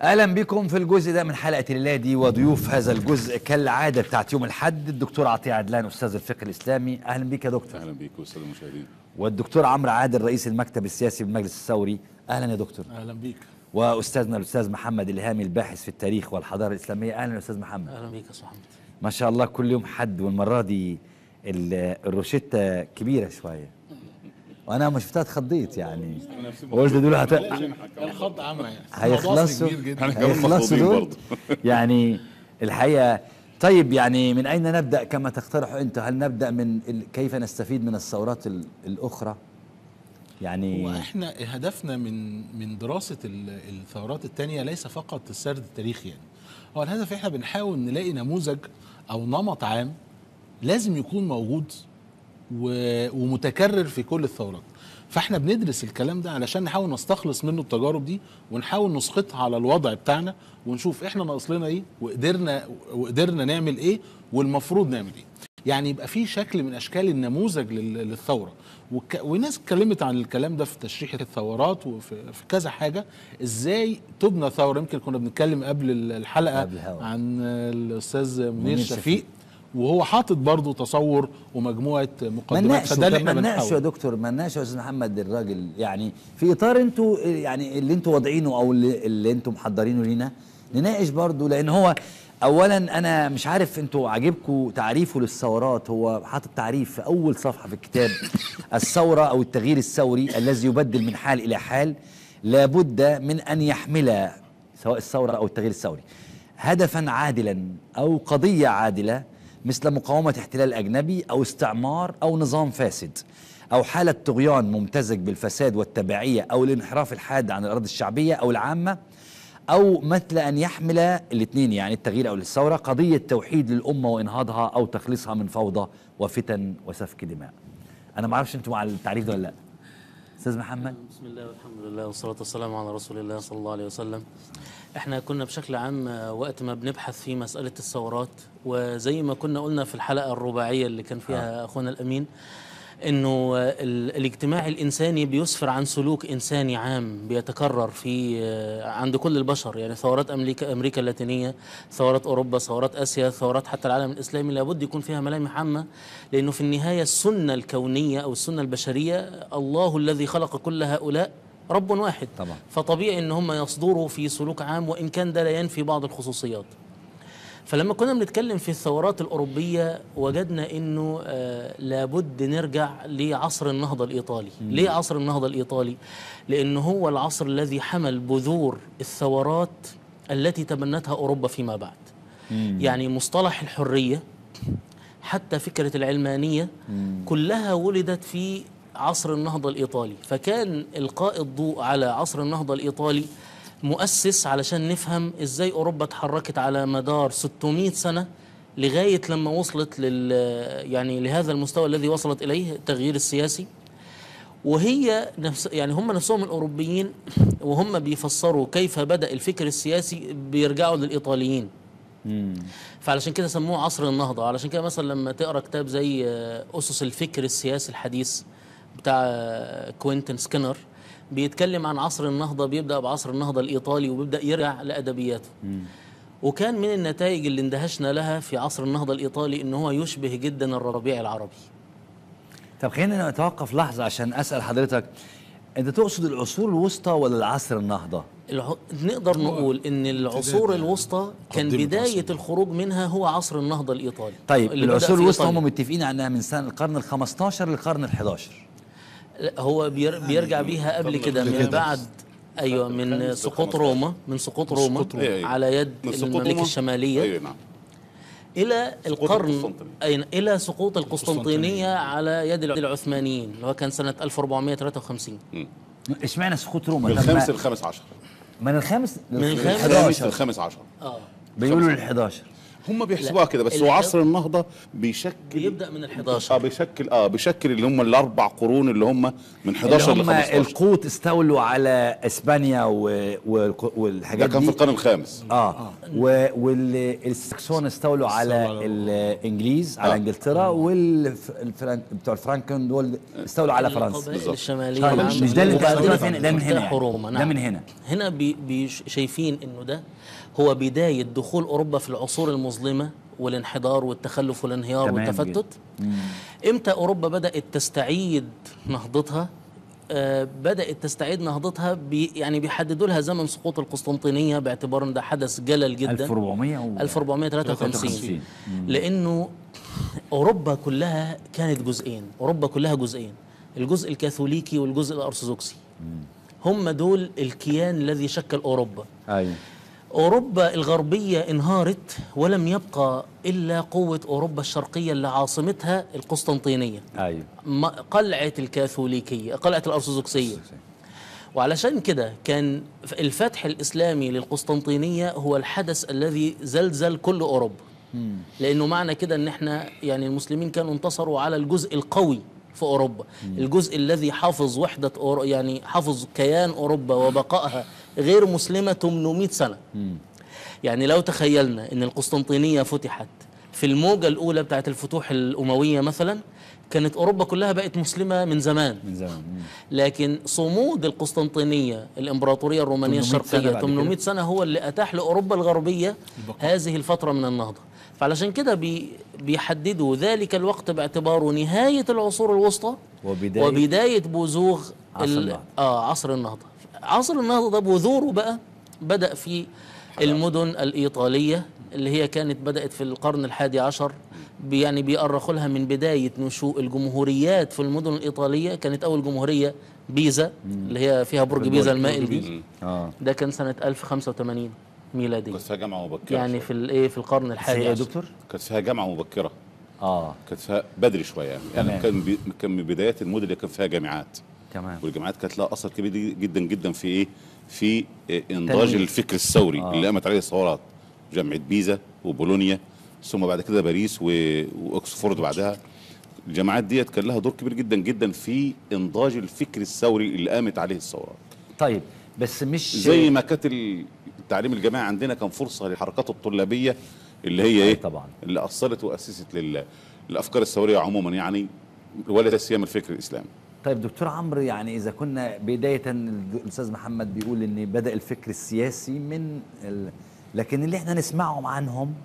اهلا بكم في الجزء ده من حلقه الليله دي وضيوف هذا الجزء كالعاده بتاعت يوم الاحد الدكتور عطيه عدلان استاذ الفقه الاسلامي اهلا بك يا دكتور اهلا بيك والساده المشاهدين والدكتور عمرو عادل رئيس المكتب السياسي بالمجلس الثوري اهلا يا دكتور اهلا بيك واستاذنا الاستاذ محمد الهامي الباحث في التاريخ والحضاره الاسلاميه اهلا يا استاذ محمد اهلا بيك يا استاذ محمد ما شاء الله كل يوم حد والمره دي ال- الروشته كبيره شويه وانا ما شفتها اتخضيت يعني قلت دول هت... الخط عامة يعني هيخلصوا كبير جدا احنا كمان هيخلصوا مخضوضين دول برضه يعني الحقيقه طيب يعني من اين نبدا كما تقترحوا انت هل نبدا من ال... كيف نستفيد من الثورات ال... الاخرى يعني واحنا هدفنا من من دراسة ال- الثورات التانية ليس فقط السرد التاريخي يعني هو الهدف احنا بنحاول نلاقي نموذج او نمط عام لازم يكون موجود و- ومتكرر في كل الثورات فاحنا بندرس الكلام ده علشان نحاول نستخلص منه التجارب دي ونحاول نسقطها على الوضع بتاعنا ونشوف احنا ناقص لنا ايه وقدرنا وقدرنا نعمل ايه والمفروض نعمل ايه يعني يبقى في شكل من اشكال النموذج لل- للثوره وك... وناس اتكلمت عن الكلام ده في تشريح الثورات وفي في كذا حاجه ازاي تبنى ثوره يمكن كنا بنتكلم قبل الحلقه قبل الهوا. عن الاستاذ منير, منير شفيق, شفيق. وهو حاطط برضه تصور ومجموعه ما مقدمات نناقشوا فده اللي طب احنا ما نناقشوا يا بنحاول دكتور ما نناقشوا يا استاذ محمد الراجل يعني في اطار انتوا يعني اللي انتوا واضعينه او اللي, اللي انتوا محضرينه لينا نناقش برضه لان هو اولا انا مش عارف انتوا عاجبكم تعريفه للثورات هو حاطط تعريف في اول صفحه في الكتاب الثوره او التغيير الثوري الذي يبدل من حال الى حال لابد من ان يحمل سواء الثوره او التغيير الثوري هدفا عادلا او قضيه عادله مثل مقاومه احتلال اجنبي او استعمار او نظام فاسد او حاله طغيان ممتزج بالفساد والتبعيه او الانحراف الحاد عن الاراضي الشعبيه او العامه او مثل ان يحمل الاثنين يعني التغيير او الثوره قضيه توحيد للامه وانهاضها او تخليصها من فوضى وفتن وسفك دماء انا ما اعرفش انتوا مع التعريف ده ولا لا استاذ محمد بسم الله والحمد لله والصلاة والسلام على رسول الله صلى الله عليه وسلم احنا كنا بشكل عام آه، وقت ما بنبحث في مسألة الثورات وزي ما كنا قلنا في الحلقة الرباعية اللي كان فيها أخونا الأمين انه آه، ال- الاجتماع الانساني بيسفر عن سلوك انساني عام بيتكرر في آه، عند كل البشر يعني ثورات امريكا امريكا اللاتينيه ثورات اوروبا ثورات اسيا ثورات حتى العالم الاسلامي لابد يكون فيها ملامح عامه لانه في النهايه السنه الكونيه او السنه البشريه الله الذي خلق كل هؤلاء رب واحد طبعا. فطبيعي ان هم يصدروا في سلوك عام وان كان ده لا ينفي بعض الخصوصيات فلما كنا بنتكلم في الثورات الأوروبية وجدنا أنه آه لابد نرجع لعصر النهضة الإيطالي ليه عصر النهضة الإيطالي؟ لأنه هو العصر الذي حمل بذور الثورات التي تبنتها أوروبا فيما بعد يعني مصطلح الحرية حتى فكرة العلمانية كلها ولدت في عصر النهضة الإيطالي فكان إلقاء الضوء على عصر النهضة الإيطالي مؤسس علشان نفهم إزاي أوروبا تحركت على مدار 600 سنة لغاية لما وصلت لل يعني لهذا المستوى الذي وصلت إليه التغيير السياسي وهي نفس يعني هم نفسهم الأوروبيين وهم بيفسروا كيف بدأ الفكر السياسي بيرجعوا للإيطاليين فعلشان كده سموه عصر النهضة علشان كده مثلا لما تقرا كتاب زي آه، أسس الفكر السياسي الحديث بتاع آه، كوينتن سكينر بيتكلم عن عصر النهضة بيبدأ بعصر النهضة الإيطالي وبيبدأ يرجع لأدبياته وكان من النتائج اللي اندهشنا لها في عصر النهضة الإيطالي إن هو يشبه جدا الربيع العربي طب خلينا نتوقف لحظه عشان اسال حضرتك انت تقصد العصور الوسطى ولا العصر النهضه الع... نقدر نقول ان العصور يعني الوسطى كان مقدمة بدايه عصر. الخروج منها هو عصر النهضه الايطالي طيب اللي بدأ العصور في الوسطى إيطاليا. هم متفقين عنها من سنه القرن ال15 للقرن ال11 لا، هو بير... بيرجع بيها قبل كده من بعد ايوه من سقوط روما من سقوط روما سقوط روما. أيوة، أيوة. على يد من سقوط المملكه روما. الشماليه ايوه نعم الى سقوط القرن القسطنطينية. أين الى سقوط القسطنطينيه القسطنطينية. على يد العثمانيين اللي هو كان سنه 1453 اشمعنى سقوط روما من طب الخامس ما- للخامس عشر من الخامس من الخامس الخامس لل11 للخامس عشر اه بيقولوا لل11 هم بيحسبوها لا، كده بس اللي هو حب- عصر النهضه بيشكل بيبدا من ال اه 11 بيشكل اه بيشكل اللي هم الاربع قرون اللي هم من 11 اللي ل هم 15 القوط استولوا على اسبانيا و... والق- ده والحاجات كان دي في القرن الخامس اه و... والساكسون استولوا على على الانجليز على آه. انجلترا والفرنك بتوع الفرانكن دول استولوا على فرنسا القبائل بالظبط. الشماليه طيب نعم. مش ده اللي انت وبعدين قصدك فين؟ ده من هنا افتتحوا يعني. روما ده نعم. من هنا. هنا بي بي شايفين انه ده هو بدايه دخول اوروبا في العصور المظلمه والانحدار والتخلف والانهيار تمام والتفتت امتى اوروبا بدات تستعيد نهضتها آه بدات تستعيد نهضتها بي يعني بيحددوا لها زمن سقوط القسطنطينيه باعتبار ان ده حدث جلل جدا 1400 و... 1453 لانه اوروبا كلها كانت جزئين اوروبا كلها جزئين الجزء الكاثوليكي والجزء الارثوذكسي هم دول الكيان الذي شكل اوروبا ايوه اوروبا الغربيه انهارت ولم يبقى الا قوه اوروبا الشرقيه اللي عاصمتها القسطنطينيه ايوه م- قلعه الكاثوليكيه قلعه الارثوذكسيه وعلشان كده كان الفتح الإسلامي للقسطنطينية هو الحدث الذي زلزل كل أوروبا لأنه معنى كده أن احنا يعني المسلمين كانوا انتصروا على الجزء القوي في أوروبا الجزء الذي حافظ وحدة أورو يعني حافظ كيان أوروبا وبقائها غير مسلمة 800 سنة يعني لو تخيلنا أن القسطنطينية فتحت في الموجة الأولى بتاعت الفتوح الأموية مثلا كانت أوروبا كلها بقت مسلمة من زمان من زمان مم. لكن صمود القسطنطينية الإمبراطورية الرومانية 800 سنة الشرقية بعد 800 سنة هو اللي أتاح لأوروبا الغربية هذه الفترة من النهضة فعلشان كده بي بيحددوا ذلك الوقت باعتباره نهاية العصور الوسطى وبداية- وبداية بزوغ عصر ال- النهضة. آه عصر النهضة عصر النهضة ده بذوره بقى بدأ في المدن الإيطالية اللي هي كانت بدأت في القرن الحادي عشر بي- يعني بيأرخوا لها من بداية نشوء الجمهوريات في المدن الإيطالية كانت أول جمهورية بيزا اللي هي فيها برج بيزا المائل دي اه ده كان سنة 1085 ميلادية كانت فيها جامعه مبكره يعني في الايه في القرن في الحادي ايه يا عشر دكتور؟ كانت فيها جامعه مبكره اه كانت فيها بدري شويه يعني, تمام. يعني كان بي كان من بدايات المدن اللي كان فيها جامعات تمام والجامعات كانت لها اثر كبير جدا جدا في ايه؟ في إيه انضاج تنمية. الفكر الثوري آه. آه. اللي قامت عليه الثورات جامعه بيزا وبولونيا ثم بعد كده باريس و... واكسفورد بعدها الجامعات ديت كان لها دور كبير جدا جدا في انضاج الفكر الثوري اللي قامت عليه الثورات طيب بس مش زي ما كانت ال- التعليم الجامعي عندنا كان فرصه للحركات الطلابيه اللي هي أي ايه طبعا. اللي اثرت واسست لل... الافكار الثوريه عموما يعني ولا سيما الفكر الاسلامي طيب دكتور عمرو يعني اذا كنا بدايه الاستاذ محمد بيقول ان بدا الفكر السياسي من ال... لكن اللي احنا نسمعهم عنهم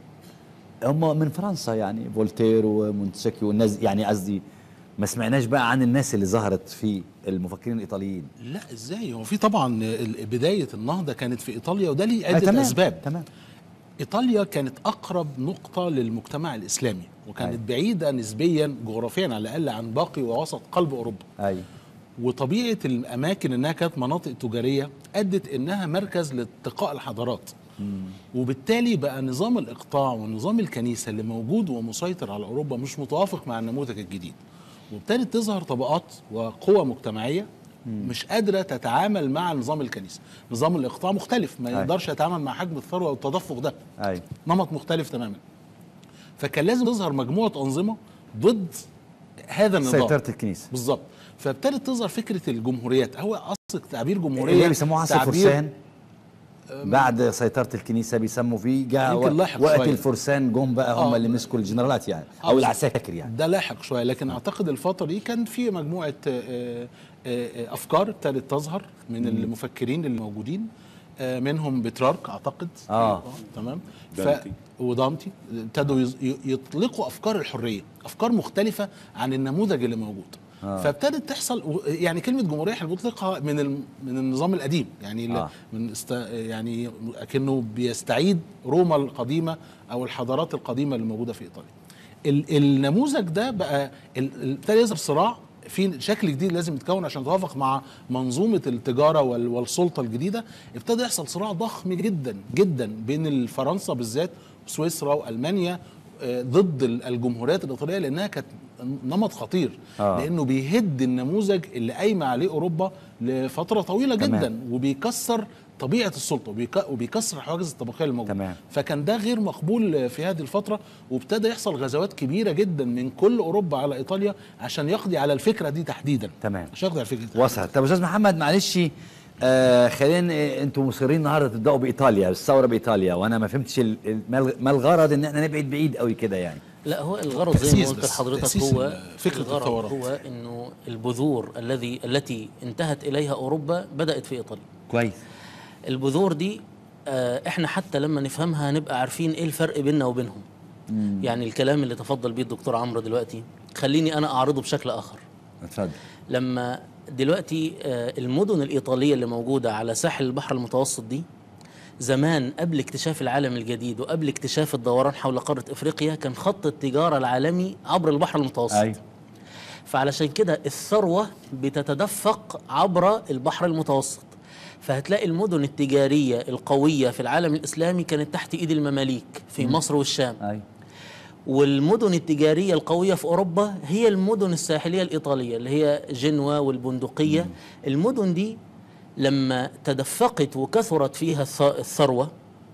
هم من فرنسا يعني فولتير ومونتسكيو والناس يعني قصدي ما سمعناش بقى عن الناس اللي ظهرت في المفكرين الايطاليين لا ازاي هو في طبعا ال- بدايه النهضه كانت في ايطاليا وده ليه آه، عده تمام، اسباب تمام ايطاليا كانت اقرب نقطه للمجتمع الاسلامي وكانت أيوة. بعيده نسبيا جغرافيا على الاقل عن باقي ووسط قلب اوروبا ايوه وطبيعه الاماكن انها كانت مناطق تجاريه ادت انها مركز لاتقاء الحضارات وبالتالي بقى نظام الاقطاع ونظام الكنيسه اللي موجود ومسيطر على اوروبا مش متوافق مع النموذج الجديد وابتدت تظهر طبقات وقوى مجتمعيه مش قادره تتعامل مع نظام الكنيسه نظام الاقطاع مختلف ما أيوة. يقدرش يتعامل مع حجم الثروه والتدفق ده ايوه نمط مختلف تماما فكان لازم تظهر مجموعه انظمه ضد هذا النظام سيطره الكنيسه بالظبط فابتدت تظهر فكره الجمهوريات هو اصل تعبير جمهوريه اللي بيسموه عصر تعبير- فرسان بعد سيطرة الكنيسة بيسموا فيه جاء يمكن لاحق وقت شوية. الفرسان جم بقى هم آه. اللي مسكوا الجنرالات يعني آه، او بالظبط. العساكر يعني ده لاحق شويه لكن اعتقد الفتره دي كان في مجموعه آه، آه، آه، افكار ابتدت تظهر من المفكرين اللي موجودين آه، منهم بترارك اعتقد آه. تمام ف دانتي. ودانتي ابتدوا يز- ي- يطلقوا افكار الحريه افكار مختلفه عن النموذج اللي موجود آه. فابتدت تحصل و- يعني كلمه جمهوريه احنا بنطلقها من الم- من النظام القديم يعني ال- آه. من است يعني اكنه بيستعيد روما القديمه او الحضارات القديمه اللي موجوده في ايطاليا ال- النموذج ده بقى ال- ال- ابتدى يظهر صراع في شكل جديد لازم يتكون عشان يتوافق مع منظومه التجاره وال- والسلطه الجديده ابتدى يحصل صراع ضخم جدا جدا بين فرنسا بالذات سويسرا والمانيا آه، ضد ال- الجمهوريات الايطاليه لانها كانت نمط خطير آه. لانه بيهد النموذج اللي قايمه عليه اوروبا لفتره طويله تمام. جدا وبيكسر طبيعه السلطه وبيك- وبيكسر الحواجز الطبقيه الموجوده تمام. فكان ده غير مقبول في هذه الفتره وابتدى يحصل غزوات كبيره جدا من كل اوروبا على ايطاليا عشان يقضي على الفكره دي تحديدا تمام. عشان يقضي على الفكره دي وصلت طب استاذ محمد معلش آه خلينا آه، انتوا مصرين النهارده تبداوا بايطاليا الثوره بايطاليا وانا ما فهمتش ال- ال- ما الغ- ما الغرض ان احنا نبعد بعيد قوي كده يعني لا هو الغرض زي ما تأسيس قلت بس، لحضرتك تأسيس هو ال- فكرة الغرض الثورات. هو انه البذور الذي التي انتهت اليها اوروبا بدات في ايطاليا كويس البذور دي آه، احنا حتى لما نفهمها نبقى عارفين ايه الفرق بيننا وبينهم يعني الكلام اللي تفضل بيه الدكتور عمرو دلوقتي خليني انا اعرضه بشكل اخر اتفضل لما دلوقتي آه، المدن الإيطالية اللي موجودة على ساحل البحر المتوسط دي زمان قبل اكتشاف العالم الجديد وقبل اكتشاف الدوران حول قارة إفريقيا كان خط التجارة العالمي عبر البحر المتوسط ايوه فعلشان كده الثروة بتتدفق عبر البحر المتوسط فهتلاقي المدن التجارية القوية في العالم الإسلامي كانت تحت إيد المماليك في مصر والشام ايوه والمدن التجارية القوية في أوروبا هي المدن الساحلية الإيطالية اللي هي جنوا والبندقية المدن دي لما تدفقت وكثرت فيها الث- الثروة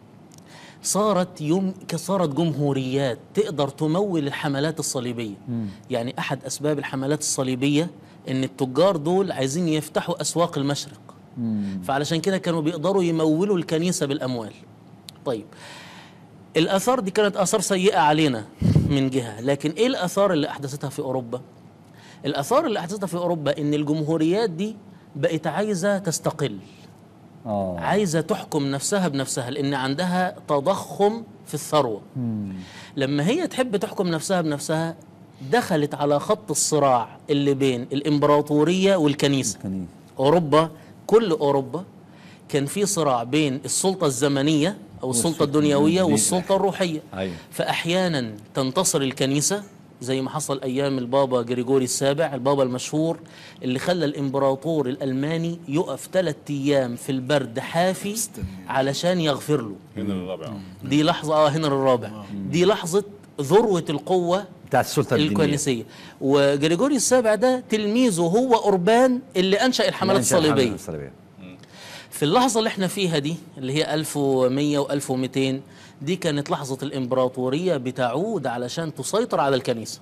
صارت يوم صارت جمهوريات تقدر تمول الحملات الصليبية يعني أحد أسباب الحملات الصليبية إن التجار دول عايزين يفتحوا أسواق المشرق فعلشان كده كانوا بيقدروا يمولوا الكنيسة بالأموال طيب الآثار دي كانت آثار سيئة علينا من جهة لكن إيه الآثار اللي أحدثتها في أوروبا؟ الآثار اللي أحدثتها في أوروبا إن الجمهوريات دي بقت عايزة تستقل اه عايزة تحكم نفسها بنفسها لأن عندها تضخم في الثروة لما هي تحب تحكم نفسها بنفسها دخلت على خط الصراع اللي بين الإمبراطورية والكنيسة كنيسة. أوروبا كل أوروبا كان في صراع بين السلطة الزمنية أو السلطة الدنيوية والسلطة الروحية أيوة. فأحيانا تنتصر الكنيسة زي ما حصل أيام البابا جريجوري السابع البابا المشهور اللي خلى الإمبراطور الألماني يقف ثلاثة أيام في البرد حافي علشان يغفر له هنا الرابع دي لحظة اه هنا الرابع دي لحظة ذروة القوة بتاعت السلطه الدينيه الكنيسية وجريجوري السابع ده تلميذه هو أوربان اللي أنشأ الحملات الحملات الصليبية الصليبيه في اللحظة اللي احنا فيها دي اللي هي 1100 و 1200 دي كانت لحظة الإمبراطورية بتعود علشان تسيطر على الكنيسة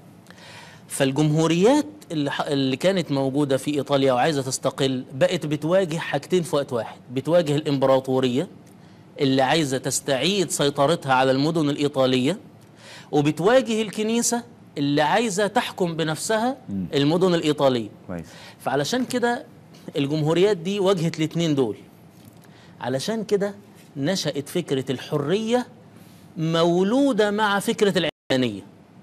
فالجمهوريات اللي, ح- اللي كانت موجودة في إيطاليا وعايزة تستقل بقت بتواجه حاجتين في وقت واحد بتواجه الإمبراطورية اللي عايزة تستعيد سيطرتها على المدن الإيطالية وبتواجه الكنيسة اللي عايزة تحكم بنفسها المدن الإيطالية كويس فعلشان كده الجمهوريات دي واجهت الاثنين دول علشان كده نشأت فكرة الحرية مولودة مع فكرة العلمانية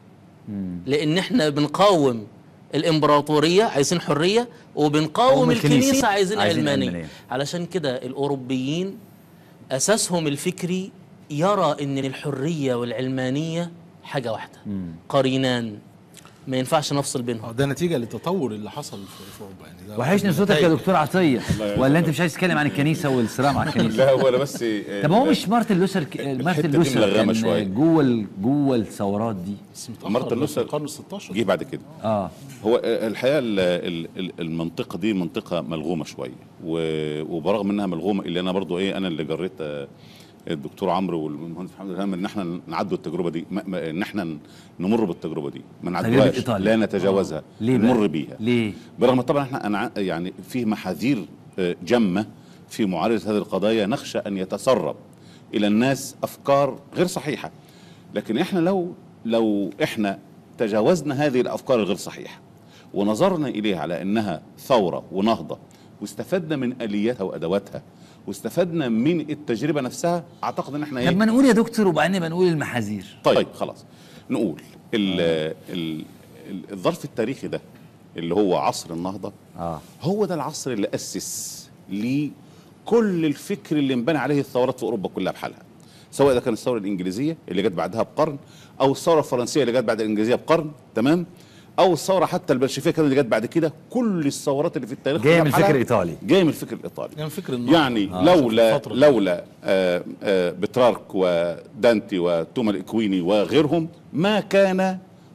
لأن احنا بنقاوم الإمبراطورية عايزين حرية وبنقاوم قوم الكنيسة. الكنيسة عايزين, عايزين علمانية. علمانية. علشان كده الأوروبيين أساسهم الفكري يرى أن الحرية والعلمانية حاجة واحدة قرينان ما ينفعش نفصل بينهم اه ده نتيجه للتطور اللي حصل في في اوروبا يعني ده وحشني صوتك يا نتائج. دكتور عطيه يعينك. ولا انت مش عايز تتكلم عن الكنيسه والصراع مع الكنيسه لا هو انا بس طب هو مش مارتن لوثر ك- مارتن دي لوثر ملغمة كان شوية. جوه ال- جوه الثورات دي بس متأخر، مارتن ده في لوثر القرن ال 16 جه بعد كده اه هو آه، الحقيقه ال- ال- ال- المنطقه دي منطقه ملغومه شويه و- وبرغم انها ملغومه اللي انا برضو ايه انا اللي جريت آه، الدكتور عمرو والمهندس محمد الهام ان احنا نعدوا التجربه دي ما- ما- ان احنا نمر بالتجربه دي ما تجربة نعدوهاش إيطاليا. لا نتجاوزها ليه بقى؟ نمر بيها ليه؟ برغم طبعا احنا أنا ع- يعني فيه محاذير آه، جمه في معالجه هذه القضايا نخشى ان يتسرب الى الناس افكار غير صحيحه لكن احنا لو لو احنا تجاوزنا هذه الافكار الغير صحيحه ونظرنا اليها على انها ثوره ونهضه واستفدنا من الياتها وادواتها واستفدنا من التجربه نفسها اعتقد ان احنا طب ما نقول يا دكتور وبعدين نبقى نقول المحاذير طيب خلاص نقول ال ال ال الظرف التاريخي ده اللي هو عصر النهضه اه هو ده العصر اللي اسس لكل الفكر اللي انبنى عليه الثورات في اوروبا كلها بحالها سواء اذا كانت الثوره الانجليزيه اللي جت بعدها بقرن او الثوره الفرنسيه اللي جت بعد الانجليزيه بقرن تمام او الثوره حتى البلشفيه كانت اللي جت بعد كده كل الثورات اللي في التاريخ جاية كلها من الفكر بحالها الإيطالي. جايه من الفكر الايطالي يعني فكر النهضة. يعني آه. لولا الفترة دي. لولا آه، آه، بترارك ودانتي وتوما الاكويني وغيرهم ما كان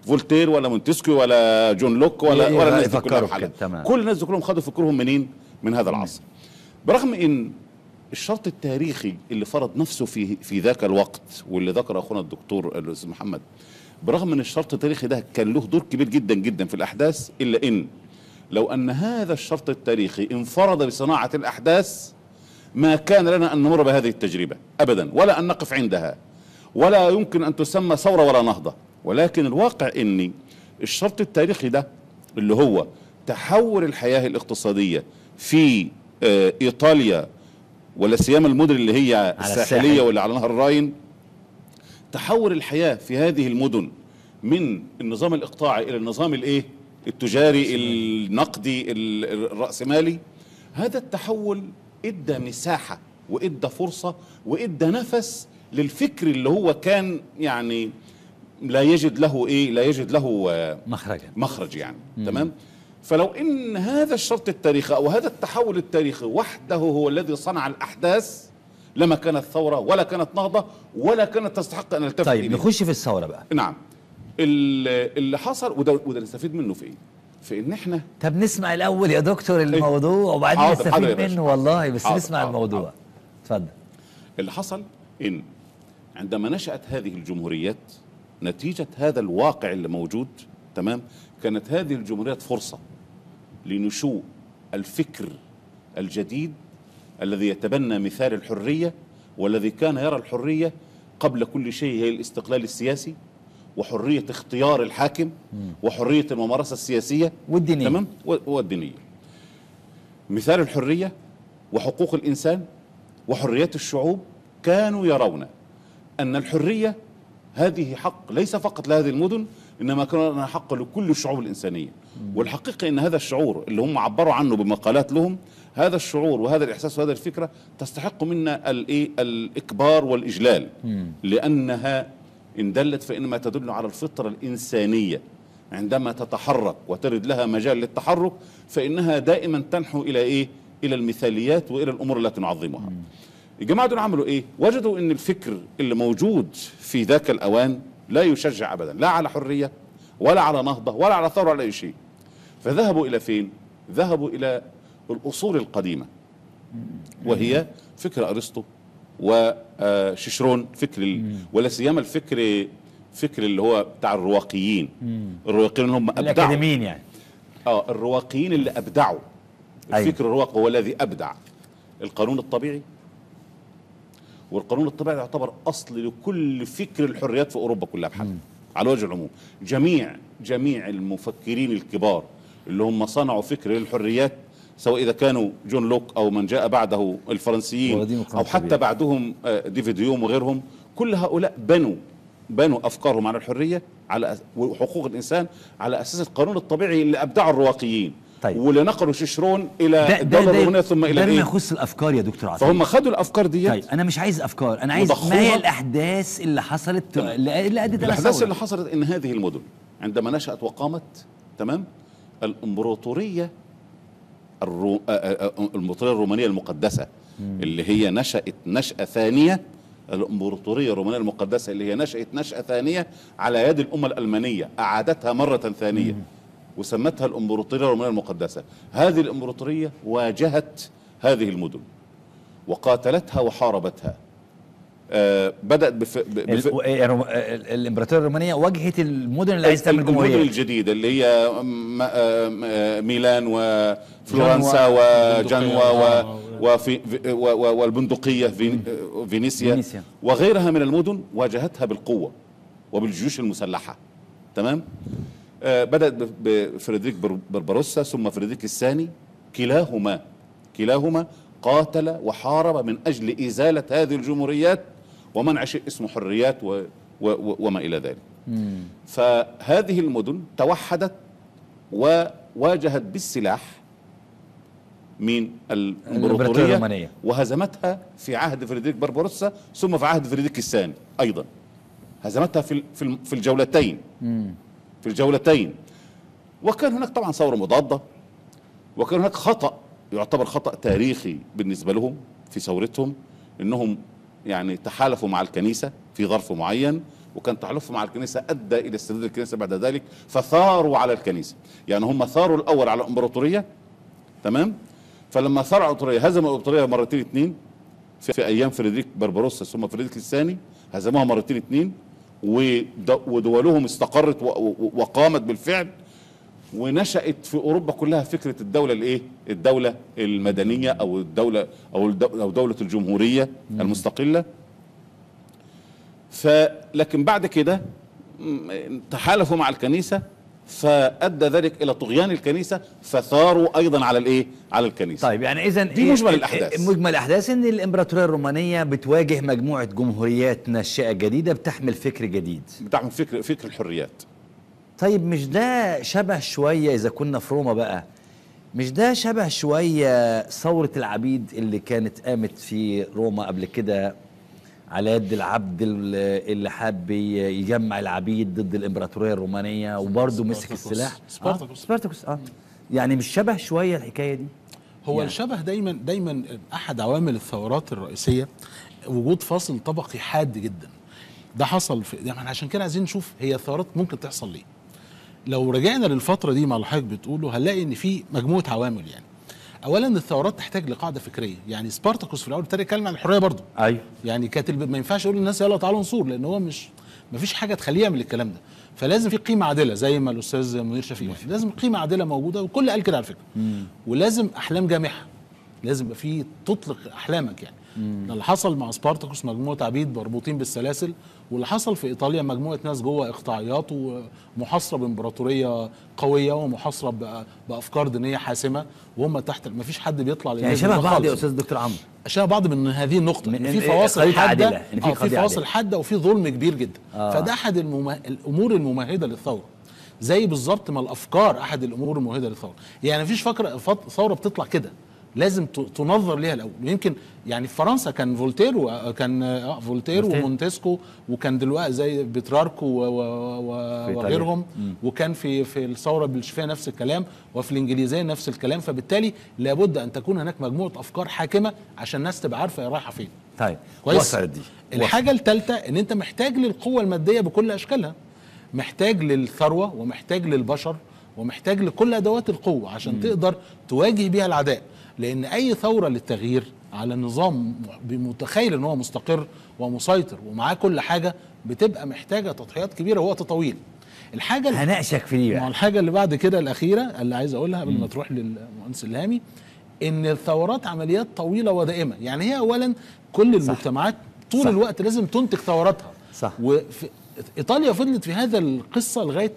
فولتير ولا مونتسكيو ولا جون لوك ولا ي- ولا الناس دي يفكروا كلها في بحالها. كده، تمام. كل الناس دي كلهم خدوا فكرهم منين من هذا العصر برغم ان الشرط التاريخي اللي فرض نفسه في في ذاك الوقت واللي ذكر اخونا الدكتور الاستاذ محمد برغم ان الشرط التاريخي ده كان له دور كبير جدا جدا في الاحداث الا ان لو ان هذا الشرط التاريخي انفرد بصناعه الاحداث ما كان لنا ان نمر بهذه التجربه ابدا ولا ان نقف عندها ولا يمكن ان تسمى ثوره ولا نهضه ولكن الواقع اني الشرط التاريخي ده اللي هو تحول الحياه الاقتصاديه في آه، ايطاليا ولا سيما المدن اللي هي الساحليه الساحل. واللي على نهر الراين تحول الحياه في هذه المدن من النظام الاقطاعي الى النظام الايه التجاري النقدي ال- الراسمالي هذا التحول ادى مساحه وادى فرصه وادى نفس للفكر اللي هو كان يعني لا يجد له ايه لا يجد له آه، مخرجا مخرج يعني تمام فلو ان هذا الشرط التاريخي او هذا التحول التاريخي وحده هو الذي صنع الاحداث لما كانت ثوره ولا كانت نهضه ولا كانت تستحق ان نلتفت طيب إليها. نخش في الثوره بقى نعم ال- اللي حصل وده وده نستفيد منه في ايه؟ في ان احنا طب نسمع الاول يا دكتور الموضوع وبعدين حاضر، حاضر يا نستفيد باشا، منه حاضر. والله بس حاضر، نسمع حاضر، الموضوع حاضر. اتفضل اللي حصل ان عندما نشأت هذه الجمهوريات نتيجة هذا الواقع اللي موجود تمام كانت هذه الجمهوريات فرصة لنشوء الفكر الجديد الذي يتبنى مثال الحرية والذي كان يرى الحرية قبل كل شيء هي الاستقلال السياسي وحرية اختيار الحاكم وحرية الممارسة السياسية والدينية. تمام و- والدينية مثال الحرية وحقوق الإنسان وحريات الشعوب كانوا يرون أن الحرية هذه حق ليس فقط لهذه المدن إنما كان لها حق لكل الشعوب الإنسانية والحقيقة أن هذا الشعور اللي هم عبروا عنه بمقالات لهم هذا الشعور وهذا الإحساس وهذه الفكرة تستحق منا الإيه الإكبار والإجلال لأنها إن دلت فإنما تدل على الفطرة الإنسانية عندما تتحرك وترد لها مجال للتحرك فإنها دائما تنحو إلى إيه؟ إلى المثاليات وإلى الأمور التي نعظمها الجماعة دول عملوا إيه؟ وجدوا أن الفكر اللي موجود في ذاك الأوان لا يشجع أبدا لا على حرية ولا على نهضة ولا على ثورة ولا أي شيء فذهبوا إلى فين؟ ذهبوا إلى الأصول القديمة وهي فكر أرسطو وششرون فكر ال... ولا سيما الفكر فكر اللي هو بتاع الرواقيين الرواقيين اللي هم أبدعوا الاكاديميين يعني اه الرواقيين اللي ابدعوا أيوة. الفكر الرواقي هو الذي ابدع القانون الطبيعي والقانون الطبيعي يعتبر اصل لكل فكر الحريات في اوروبا كلها بحالها على وجه العموم جميع جميع المفكرين الكبار اللي هم صنعوا فكر الحريات سواء اذا كانوا جون لوك او من جاء بعده الفرنسيين واخدين القانون او حتى الطبيعي. بعدهم آه، ديفيد يوم وغيرهم كل هؤلاء بنوا بنوا افكارهم على الحريه على أس- وحقوق الانسان على اساس القانون الطبيعي اللي ابدعه الرواقيين طيب. واللي نقلوا ششرون ده الى ده الدوله ده, الرومانيه ثم ده الى بما ايه يخص الافكار يا دكتور عطيه فهم خدوا الافكار ديت طيب انا مش عايز افكار انا عايز وضخوها. ما هي الاحداث اللي حصلت تمام. اللي اللي ادت الى الاحداث ثورة؟ اللي حصلت ان هذه المدن عندما نشات وقامت تمام الامبراطوريه الرو... آ- آ- آ- الامبراطوريه الرومانيه المقدسه اللي هي نشات نشاه ثانيه الامبراطوريه الرومانيه المقدسه اللي هي نشات نشاه ثانيه على يد الامه الالمانيه اعادتها مره ثانيه وسمتها الامبراطوريه الرومانيه المقدسه هذه الامبراطوريه واجهت هذه المدن وقاتلتها وحاربتها آه بدات بف... ب- بف... ال- الروم- ال- الامبراطوريه الرومانيه واجهت المدن اللي عايز تعمل المدن جمهوريه الجديدة اللي هي م- آه، م- آه، ميلان وفلورنسا جنوة. وجنوة و- آه. وفي في- و- و- والبندقية في آه، فينيسيا فينيسيا. وغيرها من المدن واجهتها بالقوة وبالجيوش المسلحة تمام آه، بدأت ب- بفريدريك بر- بربروسا ثم فريدريك الثاني كلاهما كلاهما قاتل وحارب من أجل إزالة هذه الجمهوريات ومنع شيء اسمه حريات و و و وما إلى ذلك فهذه المدن توحدت وواجهت بالسلاح مين الإمبراطورية الامبراطوريه الرومانية. وهزمتها في عهد فريدريك بربروسا ثم في عهد فريدريك الثاني ايضا هزمتها في ال- في الم- في الجولتين في الجولتين وكان هناك طبعا ثوره مضاده وكان هناك خطا يعتبر خطا تاريخي بالنسبه لهم في ثورتهم انهم يعني تحالفوا مع الكنيسه في ظرف معين وكان تحالفهم مع الكنيسه ادى الى استرداد الكنيسه بعد ذلك فثاروا على الكنيسه يعني هم ثاروا الاول على الامبراطوريه تمام فلما ثاروا على الامبراطوريه هزموا الامبراطوريه مرتين اتنين في, في ايام فريدريك بربروسا ثم فريدريك الثاني هزموها مرتين اتنين ود- ودولهم استقرت و- و- وقامت بالفعل ونشأت في اوروبا كلها فكره الدوله الايه؟ الدوله المدنيه او الدوله او الدو- او دوله الجمهوريه المستقله فلكن بعد كده م- تحالفوا مع الكنيسه فادى ذلك الى طغيان الكنيسه فثاروا ايضا على الايه؟ على الكنيسه طيب يعني اذا دي مجمل الأحداث. مجمل الاحداث ان الامبراطوريه الرومانيه بتواجه مجموعه جمهوريات ناشئه جديده بتحمل فكر جديد بتعمل فكر فكر الحريات طيب مش ده شبه شويه اذا كنا في روما بقى مش ده شبه شويه ثوره العبيد اللي كانت قامت في روما قبل كده على يد العبد ال- اللي حاب ي- يجمع العبيد ضد الامبراطوريه الرومانيه وبرضه مسك سبارتاكوس. السلاح سبارتاكوس. آه سبارتاكوس اه يعني مش شبه شويه الحكايه دي هو يعني. الشبه دايما دايما احد عوامل الثورات الرئيسيه وجود فاصل طبقي حاد جدا ده حصل في يعني عشان كده عايزين نشوف هي الثورات ممكن تحصل ليه لو رجعنا للفتره دي مع اللي حضرتك بتقوله هنلاقي ان في مجموعه عوامل يعني اولا الثورات تحتاج لقاعده فكريه يعني سبارتاكوس في الاول ابتدى يتكلم عن الحريه برضه ايوه يعني كانت الب- ما ينفعش يقول للناس يلا تعالوا نصور لان هو مش ما فيش حاجه تخليه يعمل الكلام ده فلازم في قيمه عادله زي ما الاستاذ منير شفيق قال. لازم قيمه عادله موجوده والكل قال كده على فكره ولازم احلام جامحه لازم يبقى في تطلق احلامك يعني ده اللي حصل مع سبارتاكوس مجموعه عبيد مربوطين بالسلاسل واللي حصل في ايطاليا مجموعه ناس جوه اقطاعيات ومحاصره بامبراطوريه قويه ومحاصره بأ- بافكار دينيه حاسمه وهم تحت ما فيش حد بيطلع يعني للناس شبه ده بعض يا خالص. استاذ دكتور عمرو اشياء بعض من هذه النقطه من- ان في إن- فواصل قضية حاده عادلة، إن في آه في قضية فواصل عادلة. حاده وفي ظلم كبير جدا آه. فده احد المم... الامور الممهده للثوره زي بالظبط ما الافكار احد الامور الممهده للثوره يعني مفيش فكره فط- ثوره بتطلع كده لازم ت- تنظر ليها الاول ويمكن يعني في فرنسا كان فولتير وكان آه فولتير فولتير. ومونتسكو وكان دلوقتي زي بتراركو و... و... و... إيطاليا. وغيرهم وكان في في الثوره البلشفيه نفس الكلام وفي الانجليزيه نفس الكلام فبالتالي لابد ان تكون هناك مجموعه افكار حاكمه عشان الناس تبقى عارفه هي رايحه فين طيب كويس وصلت دي الحاجه الثالثه ان انت محتاج للقوه الماديه بكل اشكالها محتاج للثروه ومحتاج للبشر ومحتاج لكل ادوات القوه عشان تقدر تواجه بيها العداء لان اي ثوره للتغيير على نظام متخيل ان هو مستقر ومسيطر ومعاه كل حاجه بتبقى محتاجه تضحيات كبيره ووقت طويل الحاجه ال- هناقشك في دي ما هو بقى الحاجه اللي بعد كده الاخيره اللي عايز اقولها قبل ما تروح للمهندس الهامي ان الثورات عمليات طويله ودائمه يعني هي اولا كل المجتمعات طول صح. الوقت لازم تنتج ثوراتها صح. وفي ايطاليا فضلت في هذا القصه لغايه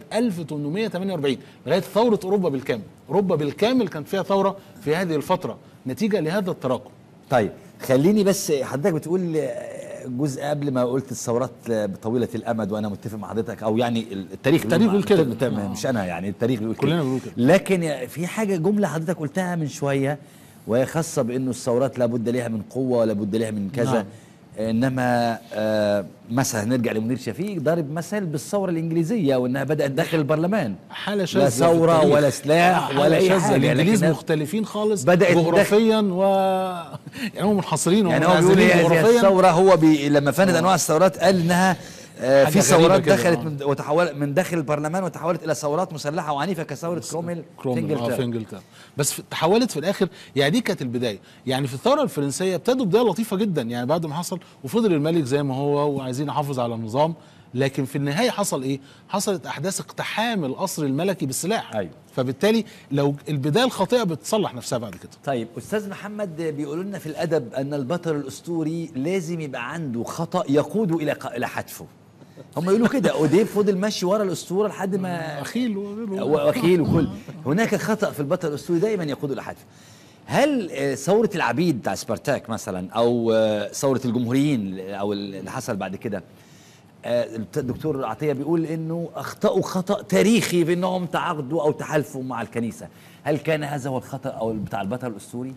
1848 لغايه ثوره اوروبا بالكامل اوروبا بالكامل كانت فيها ثوره في هذه الفتره نتيجه لهذا التراكم طيب خليني بس حضرتك بتقول آه، جزء قبل ما قلت الثورات آه، طويله الامد وانا متفق مع حضرتك او يعني التاريخ التاريخ بيقول كده. تمام، آه. مش انا يعني التاريخ بيقول كلنا كده بنقول كده. لكن في حاجه جمله حضرتك قلتها من شويه وهي خاصه بانه الثورات لابد لها من قوه ولا بد لها من كذا نعم. انما آه مثلا نرجع لمنير شفيق ضارب مثل بالثوره الانجليزيه وانها بدات داخل البرلمان حاله شاذه لا في ثوره التاريخ. ولا سلاح حالة ولا اي شاذة. حاجه الانجليز لكنها- مختلفين خالص بدأت جغرافيا و يعني هم منحصرين يعني هو بيقول ومنعزلين هي زي جغرافيا الثوره هو بي لما فند انواع الثورات قال انها آه، حاجة في غريبة ثورات كده، دخلت آه. من وتحول من داخل البرلمان وتحولت الى ثورات مسلحه وعنيفه كثوره كروميل في كرومل اه في انجلترا انجلترا بس في- تحولت في الاخر يعني دي كانت البدايه يعني في الثوره الفرنسيه ابتدوا بدايه لطيفه جدا يعني بعد ما حصل وفضل الملك زي ما هو وعايزين نحافظ على النظام لكن في النهايه حصل ايه حصلت احداث اقتحام القصر الملكي بالسلاح أيوة. فبالتالي لو البدايه الخاطئه بتصلح نفسها بعد كده طيب استاذ محمد بيقولوا لنا في الادب ان البطل الاسطوري لازم يبقى عنده خطا يقود الى ق- الى حتفه هم يقولوا كده اوديب فضل ماشي ورا الاسطوره لحد ما اخيل وغيره. وكيل وكل هناك خطا في البطل الاسطوري دائما يقود الى حتف هل آه، ثوره العبيد بتاع سبارتاك مثلا او آه، ثوره الجمهوريين او اللي حصل بعد كده آه، الدكتور عطيه بيقول انه اخطاوا خطا تاريخي بانهم تعاقدوا او تحالفوا مع الكنيسه هل كان هذا هو الخطا او بتاع البطل الاسطوري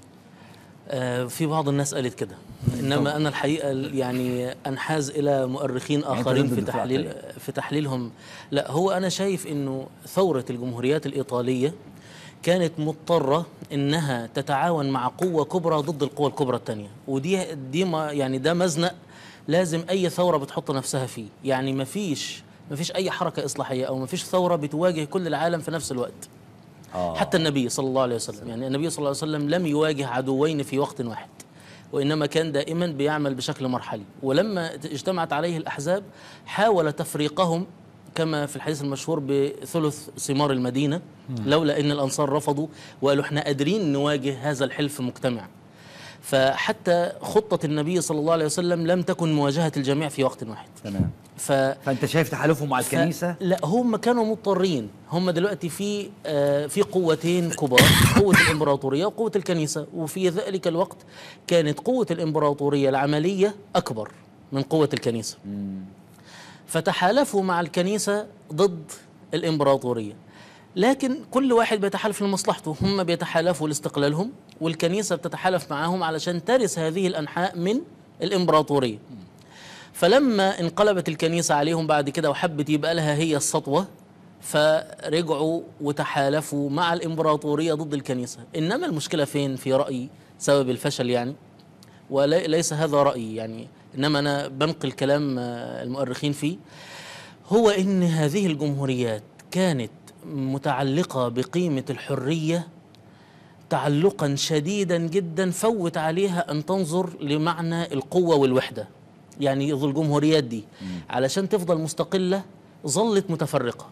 آه، في بعض الناس قالت كده انما انا الحقيقه يعني انحاز الى مؤرخين اخرين ضد في الدفاع تحليل التاريخي. في تحليلهم لا هو انا شايف انه ثوره الجمهوريات الايطاليه كانت مضطره انها تتعاون مع قوه كبرى ضد القوى الكبرى الثانيه ودي دي ما يعني ده مزنق لازم اي ثوره بتحط نفسها فيه يعني مفيش مفيش اي حركه اصلاحيه او مفيش ثوره بتواجه كل العالم في نفس الوقت آه. حتى النبي صلى الله عليه وسلم يعني النبي صلى الله عليه وسلم لم يواجه عدوين في وقت واحد وإنما كان دائما بيعمل بشكل مرحلي ولما اجتمعت عليه الأحزاب حاول تفريقهم كما في الحديث المشهور بثلث ثمار المدينة لولا أن الأنصار رفضوا وقالوا احنا قادرين نواجه هذا الحلف مجتمع فحتى خطة النبي صلى الله عليه وسلم لم تكن مواجهة الجميع في وقت واحد تمام ف فانت شايف تحالفهم مع ف- الكنيسه لا هم كانوا مضطرين هم دلوقتي في آه في قوتين كبار قوة الإمبراطورية وقوة الكنيسة وفي ذلك الوقت كانت قوة الإمبراطورية العملية أكبر من قوة الكنيسة فتحالفوا مع الكنيسة ضد الإمبراطورية لكن كل واحد بيتحالف لمصلحته هم بيتحالفوا لاستقلالهم والكنيسة بتتحالف معاهم علشان ترث هذه الأنحاء من الإمبراطورية فلما انقلبت الكنيسة عليهم بعد كده وحبت يبقى لها هي السطوة فرجعوا وتحالفوا مع الإمبراطورية ضد الكنيسة إنما المشكلة فين في رأيي سبب الفشل يعني وليس هذا رأيي يعني إنما أنا بنقل كلام آه، المؤرخين فيه هو إن هذه الجمهوريات كانت متعلقة بقيمة الحرية تعلقا شديدا جدا فوت عليها ان تنظر لمعنى القوه والوحده يعني ذو الجمهوريات دي علشان تفضل مستقله ظلت متفرقه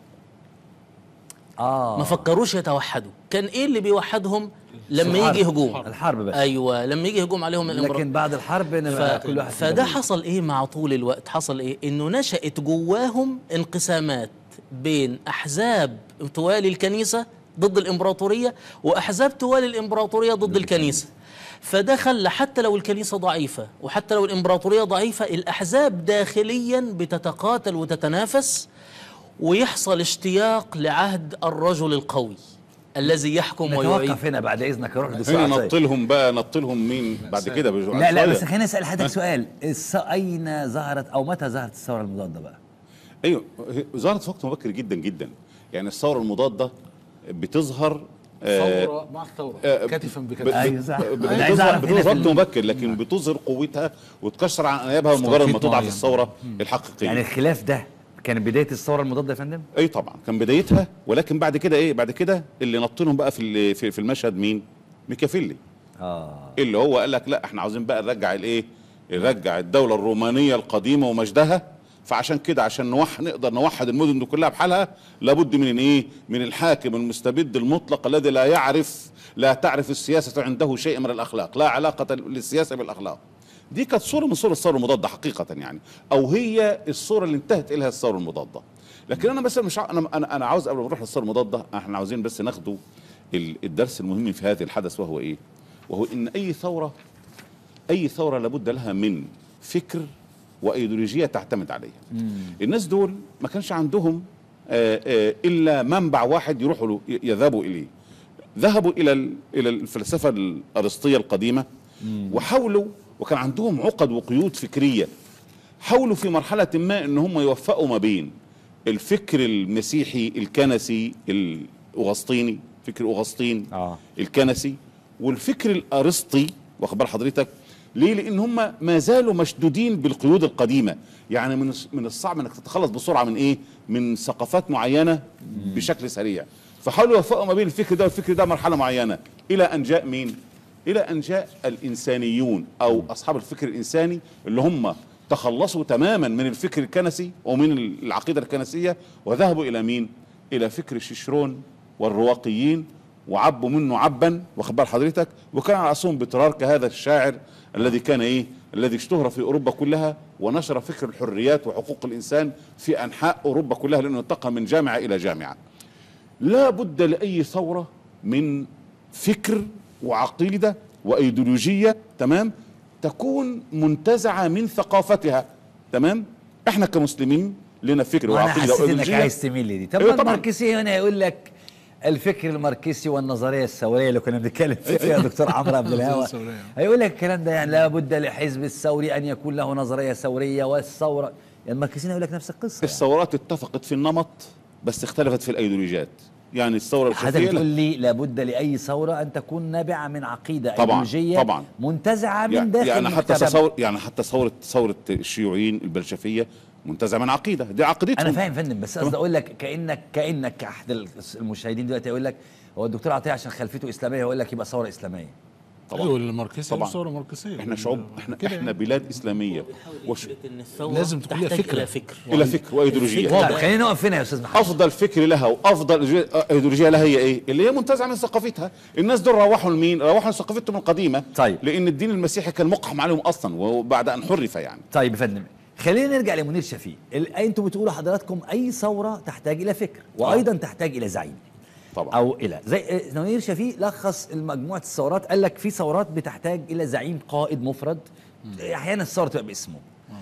اه ما فكروش يتوحدوا كان ايه اللي بيوحدهم لما الحرب. يجي هجوم الحرب بس ايوه لما يجي هجوم عليهم الامبراطور لكن بعد الحرب ف... نبقى كل واحد في فده جبهته. حصل ايه مع طول الوقت حصل ايه انه نشأت جواهم انقسامات بين احزاب توالي الكنيسة ضد الامبراطورية واحزاب توالي الامبراطورية ضد الكنيسة فده خلى حتى لو الكنيسة ضعيفة وحتى لو الامبراطورية ضعيفة الاحزاب داخليا بتتقاتل وتتنافس ويحصل اشتياق لعهد الرجل القوي الذي يحكم ويعيد نتوقف هنا بعد اذنك اروح هنا دكتور نط لهم بقى نط لهم مين بعد كده بيجوا لا لا شوية. بس خليني اسال حضرتك سؤال الس... اين ظهرت او متى ظهرت الثوره المضاده بقى؟ ايوه هي- ظهرت في وقت مبكر جدا جدا يعني الثوره المضاده بتظهر آه، ثوره مع الثوره آه، كتفا ب- بكتف ب- أيوة صح. ب- أنا عايز بتظهر أعرف هنا بتظهر في وقت ال- مبكر لكن بتظهر قوتها وتكسر عن انيابها في مجرد ما توقيت تضعف معين. الثوره الحقيقيه يعني الخلاف ده كان بدايه الثوره المضاده يا فندم؟ اي طبعا كان بدايتها ولكن بعد كده ايه بعد كده اللي نط لهم بقى في ال- في في المشهد مين ميكافيلي اه اللي هو قال لك لا احنا عاوزين بقى نرجع الايه نرجع الدوله الرومانيه القديمه ومجدها فعشان كده عشان نوح نقدر نوحد المدن دي كلها بحالها لابد من ايه من الحاكم المستبد المطلق الذي لا يعرف لا تعرف السياسه عنده شيء من الاخلاق لا علاقه للسياسه بالاخلاق دي كانت صوره من صور الثوره المضاده حقيقه يعني او هي الصوره اللي انتهت اليها الثوره المضاده لكن انا بس مش ع- انا انا انا عاوز قبل ما نروح للثوره المضاده احنا عاوزين بس ناخده ال- الدرس المهم في هذا الحدث وهو ايه وهو ان اي ثوره اي ثوره لابد لها من فكر وايديولوجيه تعتمد عليها الناس دول ما كانش عندهم آه، آه، الا منبع واحد يروحوا له ي- يذهبوا اليه ذهبوا الى ال- الى الفلسفه الارسطيه القديمه وحاولوا وكان عندهم عقد وقيود فكريه حاولوا في مرحله ما ان هم يوفقوا ما بين الفكر المسيحي الكنسي الاغسطيني فكر اغسطين آه. الكنسي والفكر الارسطي واخد بال حضرتك ليه لان هم ما زالوا مشدودين بالقيود القديمه يعني من الص- من الصعب انك تتخلص بسرعه من ايه من ثقافات معينه بشكل سريع فحاولوا يوفقوا ما بين الفكر ده والفكر ده مرحله معينه الى ان جاء مين الى ان جاء الانسانيون او اصحاب الفكر الانساني اللي هم تخلصوا تماما من الفكر الكنسي ومن العقيده الكنسيه وذهبوا الى مين الى فكر شيشرون والرواقيين وعبوا منه عبا واخد بال حضرتك وكان على راسهم بترارك هذا الشاعر الذي كان ايه الذي اشتهر في اوروبا كلها ونشر فكر الحريات وحقوق الانسان في انحاء اوروبا كلها لانه انتقل من جامعه الى جامعه لا بد لاي ثوره من فكر وعقيده وايديولوجيه تمام تكون منتزعه من ثقافتها تمام احنا كمسلمين لنا فكر وانا وعقيده حسيت انك وايديولوجيه عايز تميل لدي طب أيوة ما طبعاً. الماركسي هنا يقول لك الفكر الماركسي والنظريه الثوريه اللي كنا بنتكلم فيها يا دكتور عمرو عبد الهوى الثورية. هيقول لك الكلام ده يعني لابد لحزب الثوري ان يكون له نظريه ثوريه والثوره يعني الماركسيين يقول لك نفس القصه يعني. الثورات اتفقت في النمط بس اختلفت في الايديولوجيات يعني الثوره حضرتك البلشفيه بتقول لا. لي لابد لاي ثوره ان تكون نابعه من عقيده طبعاً، ايديولوجيه طبعاً. منتزعه من يعني, داخل يعني حتى المجتمع. ثوره يعني حتى ثوره ثوره الشيوعيين البلشفيه منتزعه من عقيده دي عقيدتهم انا فاهم فندم بس قصدي اقول لك كانك كانك كاحد المشاهدين دلوقتي يقول لك هو الدكتور عطيه عشان خلفيته اسلاميه يقول لك يبقى ثوره اسلاميه طبعا ايوه الماركسيه طبعاً. والثوره الماركسيه احنا شعوب احنا كده احنا يعني. بلاد اسلاميه وش يثبت ان الثوره لازم تكون ليها تحتاج فكرة. الى فكر الى فكر وايديولوجيه الفكر. طب خلينا نقف هنا يا استاذ محمد افضل فكر لها وافضل ايديولوجيه لها هي ايه؟ اللي هي منتزعه من ثقافتها، الناس دول روحوا لمين؟ روحوا لثقافتهم القديمه طيب. لان الدين المسيحي كان مقحم عليهم اصلا وبعد ان حرف يعني طيب يا فندم خلينا نرجع لمنير شفيق ال- انتوا بتقولوا حضراتكم اي ثوره تحتاج الى فكر وايضا تحتاج الى زعيم طبعا او الى زي آه، منير شفيق لخص مجموعه الثورات قال لك في ثورات بتحتاج الى زعيم قائد مفرد احيانا الثوره تبقى باسمه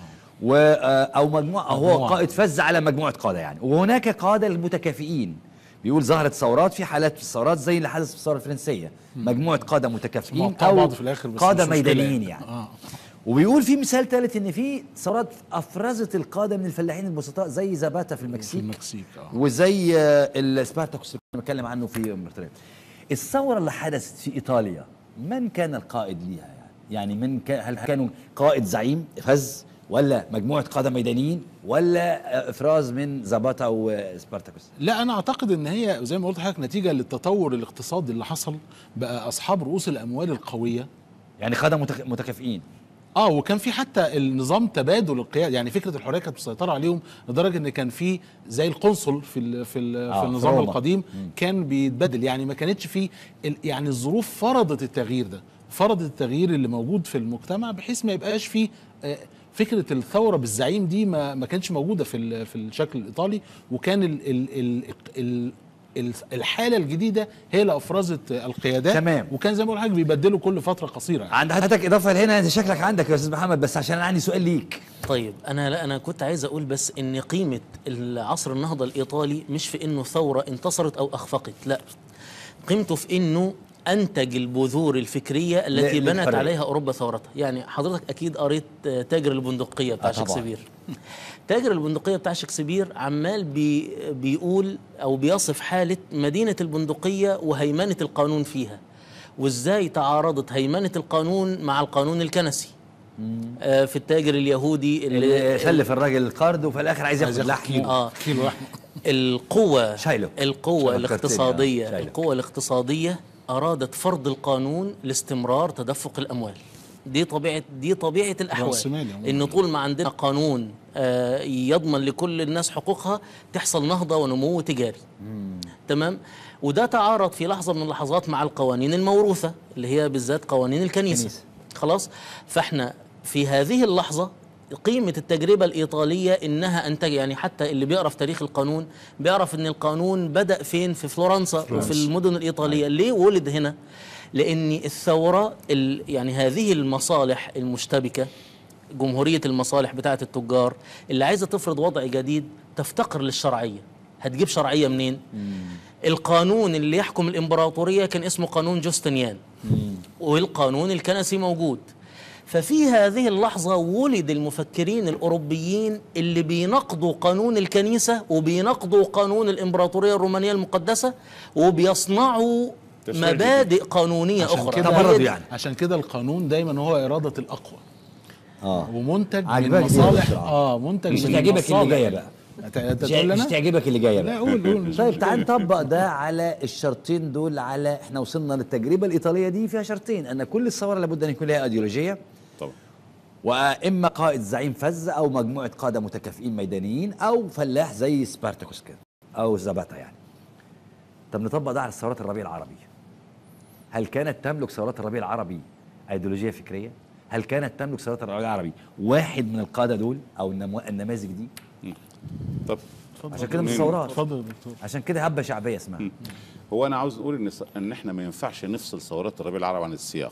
و آه، او مجموعه أو هو مجموعة. قائد فز على مجموعه قاده يعني وهناك قاده المتكافئين بيقول ظهرت ثورات في حالات في الثورات زي اللي حدث في الثوره الفرنسيه مجموعه قاده متكافئين مقطع او بعض في الآخر بس قاده مش مشكلة ميدانيين يعني. يعني آه. وبيقول في مثال ثالث ان في ثورات افرزت القاده من الفلاحين البسطاء زي زاباتا في في المكسيك المكسيك اه وزي آه، السبارتاكوس اللي كنا بنتكلم عنه في امبراطوريه الثوره اللي حدثت في ايطاليا من كان القائد ليها يعني يعني من كان هل كانوا قائد زعيم فز ولا مجموعه قاده ميدانيين ولا آه، افراز من زاباتا وسبارتاكوس لا انا اعتقد ان هي زي ما قلت لحضرتك نتيجه للتطور الاقتصادي اللي حصل بقى اصحاب رؤوس الاموال القويه يعني قاده متك- متكافئين اه وكان في حتى النظام تبادل القيادة يعني فكره الحريه كانت مسيطره عليهم لدرجه ان كان في زي القنصل في ال في ال آه، في في النظام روما. القديم كان بيتبدل يعني ما كانتش في ال- يعني الظروف فرضت التغيير ده فرضت التغيير اللي موجود في المجتمع بحيث ما يبقاش في آه، فكره الثوره بالزعيم دي ما ما كانتش موجوده في ال- في الشكل الايطالي وكان ال ال ال ال ال- الحاله الجديده هي اللي افرزت القيادات تمام. وكان زي ما بقول لحضرتك بيبدلوا كل فتره قصيره يعني. عند حضرتك اضافه لهنا انت شكلك عندك يا استاذ محمد بس عشان انا عندي سؤال ليك طيب انا لا انا كنت عايز اقول بس ان قيمه العصر النهضه الايطالي مش في انه ثوره انتصرت او اخفقت لا قيمته في انه انتج البذور الفكريه التي ل- بنت للحرية. عليها اوروبا ثورتها يعني حضرتك اكيد قريت آه، تاجر البندقيه بتاع آه، طبعاً. شكسبير تاجر البندقيه بتاع شكسبير عمال بي بيقول او بيصف حاله مدينه البندقيه وهيمنه القانون فيها وازاي تعارضت هيمنه القانون مع القانون الكنسي آه، في التاجر اليهودي اللي خلف الراجل القرض وفي الاخر عايز عايز ياخد ياخد لحمه كيلو آه. كيلو لحمه القوة شايلوك. القوة شايلوك الاقتصادية شايلوك. القوة الاقتصادية أرادت فرض القانون لاستمرار تدفق الأموال دي طبيعة دي طبيعة الأحوال رأسمالي عموماً. إن طول ما عندنا قانون آه، يضمن لكل الناس حقوقها تحصل نهضة ونمو تجاري تمام وده تعارض في لحظة من اللحظات مع القوانين الموروثة اللي هي بالذات قوانين الكنيسة الكنيسة. خلاص فاحنا في هذه اللحظة قيمة التجربة الإيطالية إنها أنتج يعني حتى اللي بيقرأ في تاريخ القانون بيعرف إن القانون بدأ فين في فلورنسا وفي المدن الإيطالية ليه ولد هنا لأن الثورة ال يعني هذه المصالح المشتبكة جمهورية المصالح بتاعة التجار اللي عايزة تفرض وضع جديد تفتقر للشرعية هتجيب شرعية منين؟ القانون اللي يحكم الإمبراطورية كان اسمه قانون جوستنيان والقانون الكنسي موجود ففي هذه اللحظة ولد المفكرين الأوروبيين اللي بينقضوا قانون الكنيسة وبينقضوا قانون الإمبراطورية الرومانية المقدسة وبيصنعوا تشريع مبادئ قانونية عشان أخرى كده هي برضه دي- يعني. عشان كده القانون دايما هو اراده الاقوى اه ومنتج من عجباك دي مصالح بسرعة. اه منتج مش من هتعجبك اللي مصالح. جايه بقى أنت- انت مش تقول مش لنا تعجبك اللي جايه لا بقى قول قول مش طيب مشكلة. تعال نطبق ده على الشرطين دول على احنا وصلنا للتجربه الايطاليه دي فيها شرطين ان كل الثوره لابد ان يكون لها ايديولوجيه طبعا واما قائد زعيم فز او مجموعه قاده متكافئين ميدانيين او فلاح زي سبارتاكوس كده او زاباتا يعني طب نطبق ده على ثورات الربيع العربي هل كانت تملك ثورات الربيع العربي ايديولوجيه فكريه هل كانت تملك ثورات الربيع العربي واحد من القاده دول او النمو- النماذج دي طب عشان كده مش مين؟ ثورات اتفضل يا دكتور عشان كده هبه شعبيه اسمها هو انا عاوز اقول ان ان احنا ما ينفعش نفصل ثورات الربيع العربي عن السياق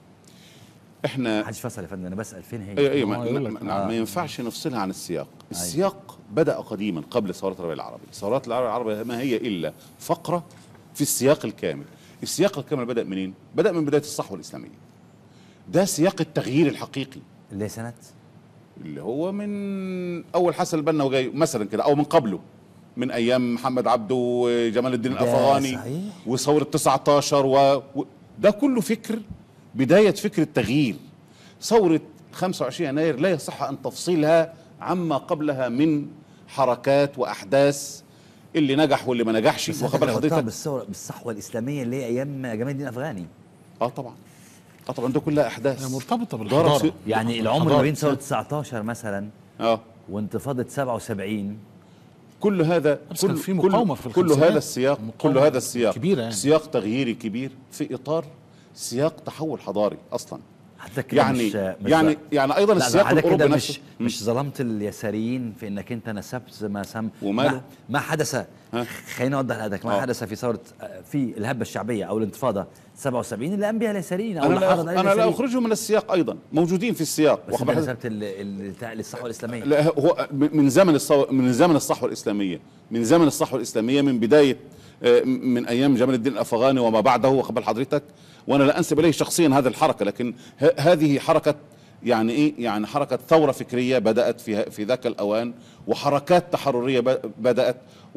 احنا محدش فصل يا فندم انا بسال فين هي ايوه ايوه هو ما, يقول ما, لك ما, آه. ما ينفعش نفصلها عن السياق السياق بدا قديما قبل ثورات الربيع العربي ثورات الربيع العربي ما هي الا فقره في السياق الكامل السياق الكامل بدا منين بدا من بدايه الصحوه الاسلاميه ده سياق التغيير الحقيقي اللي هي سنه اللي هو من اول حسن البنا وجاي مثلا كده او من قبله من ايام محمد عبده وجمال الدين ده الافغاني صحيح. وثوره 19 و... و... ده كله فكر بدايه فكر التغيير ثوره 25 يناير لا يصح ان تفصيلها عما قبلها من حركات واحداث اللي نجح واللي ما نجحش بس واخد بال حضرتك ربطتها حضرتك بالثوره بالصحوه الاسلاميه اللي هي ايام جمال الدين الافغاني اه طبعا اه طبعا ده كلها احداث هي مرتبطه ضرب بالحضاره سي- يعني العمر حضارة. ما بين ثوره 19 مثلا اه وانتفاضه 77 كل هذا بس كان كل في مقاومة كل, في كل الخمسينات. هذا السياق كل مقاومة هذا السياق كبيرة يعني. سياق تغييري كبير في اطار سياق تحول حضاري اصلا حتى كده يعني مش مش يعني يعني ايضا لا السياق حضرتك كده الاوروبي مش نفسه مش ظلمت اليساريين في انك انت نسبت ما سم وماله؟ ما, ما حدث ها؟ خليني اوضح لحضرتك ما آه. حدث في ثوره في الهبه الشعبيه او الانتفاضه 77 اللي قام بها اليساريين او انا اللي لا حرض عليها انا لا اليساريين. اخرجهم من السياق ايضا موجودين في السياق بس واخد انت بالك؟ نسبت ال- ال- بتاع الصحوه الاسلاميه لا هو من زمن الصو... من زمن الصحوه الاسلاميه من زمن الصحوه الاسلاميه من بدايه آه، من ايام جمال الدين الافغاني وما بعده واخد بال حضرتك وانا لا انسب اليه شخصيا هذه الحركه لكن ه... هذه حركه يعني ايه يعني حركه ثوره فكريه بدات في ه- في ذاك الاوان وحركات تحرريه ب... بدات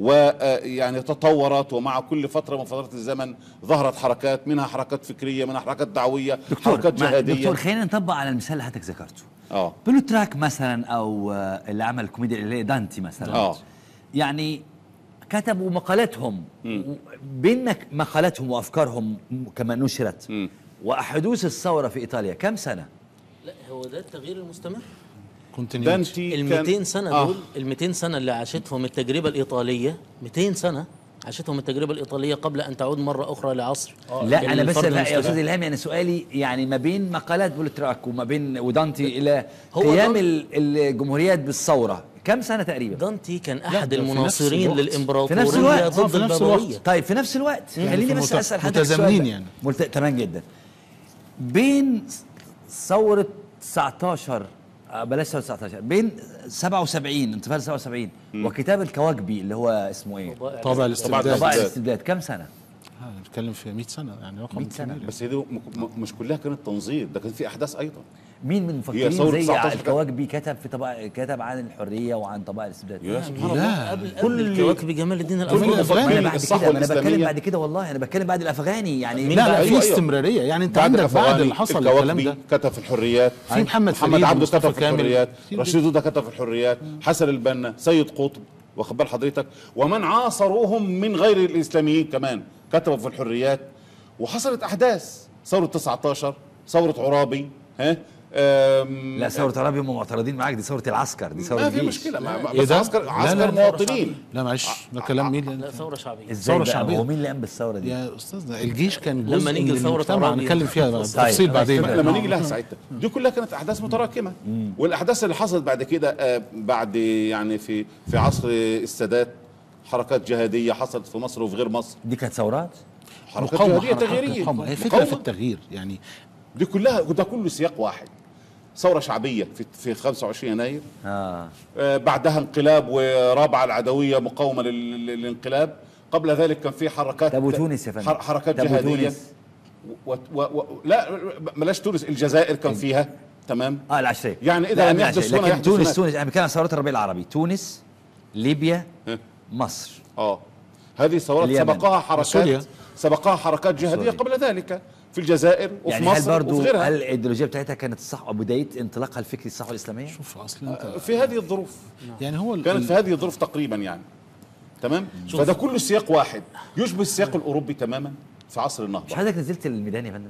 ويعني تطورت ومع كل فتره من فترات الزمن ظهرت حركات منها حركات فكريه منها حركات دعويه حركات مع- جهاديه دكتور خلينا نطبق على المثال اللي حضرتك ذكرته اه بلوتراك مثلا او آه، اللي عمل الكوميديا اللي هي دانتي مثلا آه. يعني كتبوا مقالاتهم و- بين مك- مقالاتهم وافكارهم م- كما نشرت مم. وحدوث الثوره في ايطاليا كم سنه؟ لا هو ده التغيير المستمر كونتينيوتي دانتي ال كان- 200 سنه آه. دول ال 200 سنه اللي عاشتهم التجربه الايطاليه 200 سنه عاشتهم التجربه الايطاليه قبل ان تعود مره اخرى لعصر لا انا بس الفرد لا يا المستقل. استاذ الهام يعني سؤالي يعني ما بين مقالات بولتراك وما بين ودانتي الى هو قيام دان- ال- الجمهوريات بالثوره كم سنه تقريبا؟ دانتي كان ده احد في نفس المناصرين الوقت. للامبراطوريه في نفس الوقت. آه، ضد في نفس البابويه الوقت. طيب في نفس الوقت خليني في بس مت- اسال حضرتك السؤال متزامنين ده. يعني. ملت... تمام جدا بين ثوره 19 آه، بلاش ثوره 19 بين 77 انتفاضه 77 وكتاب الكواكبي اللي هو اسمه ايه؟ طابع طبعا الاستبداد طبائع الاستبداد. الاستبداد كم سنه؟ آه، بنتكلم في 100 سنه يعني رقم 100 سنة. كبير بس هي دي م- م- مش كلها كانت تنظير ده كان في احداث ايضا مين من المفكرين ثورة زي 19 كان- الكواكبي كتب في طبق كتب عن الحريه وعن طبائع الاستبداد؟ يا سبحان الله لا قبل كل- كل الكواكب جمال الدين كل الافغاني ما الأفغاني انا مفكرين بعد الصحوه كده ما انا بتكلم الاسلاميه بعد كده والله انا بتكلم بعد الافغاني يعني مين لا بقى؟ لا في أيوة، أيوة. استمراريه يعني انت بعد عندك بعد الأفغاني، اللي حصل الكلام الكواكبي ده كتب في الحريات في محمد محمد فريد عبده ومصطفى كتب في كامل. الحريات كتير رشيد دوده كتب في الحريات حسن البنا سيد قطب واخد بال حضرتك ومن عاصروهم من غير الاسلاميين كمان كتبوا في الحريات وحصلت احداث ثوره 19 ثوره عرابي ها أم، لا ثوره عربي هم معترضين معاك دي ثوره العسكر دي ثوره ما في الجيش. مشكله ما- ما- إيه بس ده؟ عسكر لا، عسكر لا، مواطنين لا معلش ده كلام مين لا ثوره شعبيه ازاي ثورة بقى شعبية. هو مين اللي قام بالثوره دي؟ يا استاذنا الجيش كان جزء لما نيجي من لثورة المجتمع عرابي. هنتكلم فيها طيب، تفصيل أنا بعدين بستمع. لما نيجي لها ساعتها دي كلها كانت احداث متراكمه والاحداث اللي حصلت بعد كده آه، بعد يعني في في عصر السادات حركات جهاديه حصلت في مصر وفي غير مصر دي كانت ثورات؟ حركات مقاومة جهاديه حركات تغييريه مقاومة هي فكرة مقاومة. في التغيير يعني دي كلها ده كله سياق واحد ثوره شعبيه في في 25 يناير اه آه، بعدها انقلاب ورابعه العدويه مقاومه لل- للانقلاب قبل ذلك كان في حركات طب وتونس يا فندم؟ حر- حركات طب جهاديه وتونس؟ و و و لا بلاش تونس الجزائر كان فيها تمام اه العشريه يعني إذا لا، لم قبل يحدث العشرية. هنا لكن يحدث تونس هناك. تونس انا بتكلم عن ثورات الربيع العربي تونس ليبيا ها. مصر اه هذه ثورات اليمن. سبقها سوريا. حركات سبقها حركات جهاديه سوريا. قبل ذلك في الجزائر وفي يعني هل مصر برضو وفي غيرها هل الايديولوجيه بتاعتها كانت الصح بدايه انطلاقها الفكري الصحوه الاسلاميه؟ شوف اصل انت في هذه الظروف يعني هو ال- كانت في هذه الظروف تقريبا يعني تمام فده كله سياق واحد يشبه السياق الاوروبي تماما في عصر مش النهضه حضرتك نزلت الميدان يا فندم؟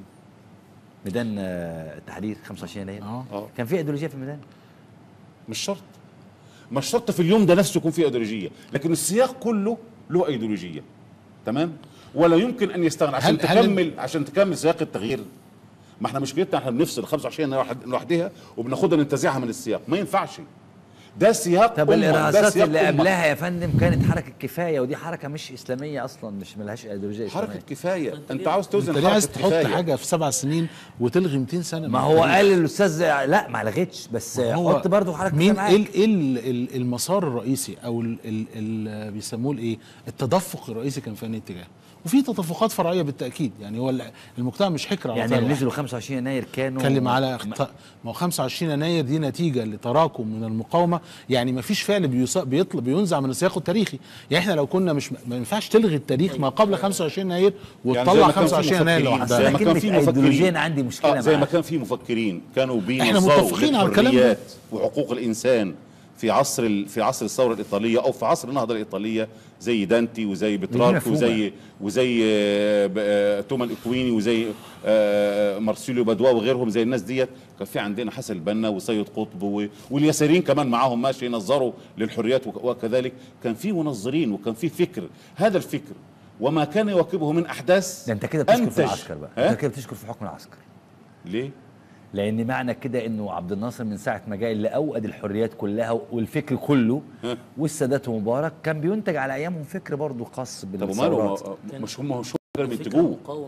ميدان آه، التحرير 25 يناير اه اه كان في ايديولوجيه في الميدان؟ مش شرط مش شرط في اليوم ده نفسه يكون فيه ايديولوجيه لكن السياق كله له ايديولوجيه تمام ولا يمكن ان يستغنى عشان هل- هل- تكمل عشان تكمل سياق التغيير ما احنا مشكلتنا احنا بنفصل 25 لوحد- لوحدها وبناخدها ننتزعها من السياق ما ينفعش ده سياق طب أمة، ده الارهاصات سياق اللي أمة. قبلها يا فندم كانت حركه كفايه ودي حركه مش اسلاميه اصلا مش ملهاش ايديولوجيه حركه اسلاميه كفايه انت عاوز توزن انت ليه عايز حركة تحط كفاية. حاجه في سبع سنين وتلغي 200 سنه ما من هو التاريخ؟ قال الاستاذ لا ما لغيتش بس هو حط برضه حركه مين كفاية ايه معاك. ال- ايه ال- ال- المسار الرئيسي او ال ال ال بيسموه الايه التدفق الرئيسي كان في انهي اتجاه وفي تدفقات فرعيه بالتاكيد يعني هو ال- المجتمع مش حكر على يعني طرف اللي واحد. نزلوا 25 يناير كانوا اتكلم على اخت... ما هو 25 يناير دي نتيجه لتراكم من المقاومه يعني ما فيش فعل بيص... بيطلع بينزع من السياق التاريخي يعني احنا لو كنا مش ما ينفعش تلغي التاريخ ما قبل 25 يناير يعني زي وتطلع ما كان في 25 يناير مفكرين، لوحدها زي أنا ما كان كلمة في أيديولوجيا مفكرين أنا عندي مشكلة آه زي ما معاها. كان في مفكرين كانوا إحنا بينظروا متفقين على الكلام ده. للحريات وحقوق الانسان في عصر ال- في عصر الثوره الايطاليه او في عصر النهضه الايطاليه زي دانتي وزي بترارك مفهومة. وزي وزي آه، ب- آه، تومان اكويني وزي آه، مارسيليو بادوا وغيرهم زي الناس ديت كان في عندنا حسن البنا وسيد قطب و- واليساريين كمان معاهم ماشي ينظروا للحريات وك- وكذلك كان في منظرين وكان في فكر هذا الفكر وما كان يواكبه من احداث ده انت كده بتشكر في أنتج. العسكر بقى ها؟ انت كده بتشكر في حكم العسكر ليه؟ لان معنى كده انه عبد الناصر من ساعه ما جاء اللي اوقد الحريات كلها والفكر كله ها. والسادات ومبارك كان بينتج على ايامهم فكر برضه خاص طب وماله بالثورات ما- مش هم مش هم اللي كانوا فكرة بينتجوه مقاوم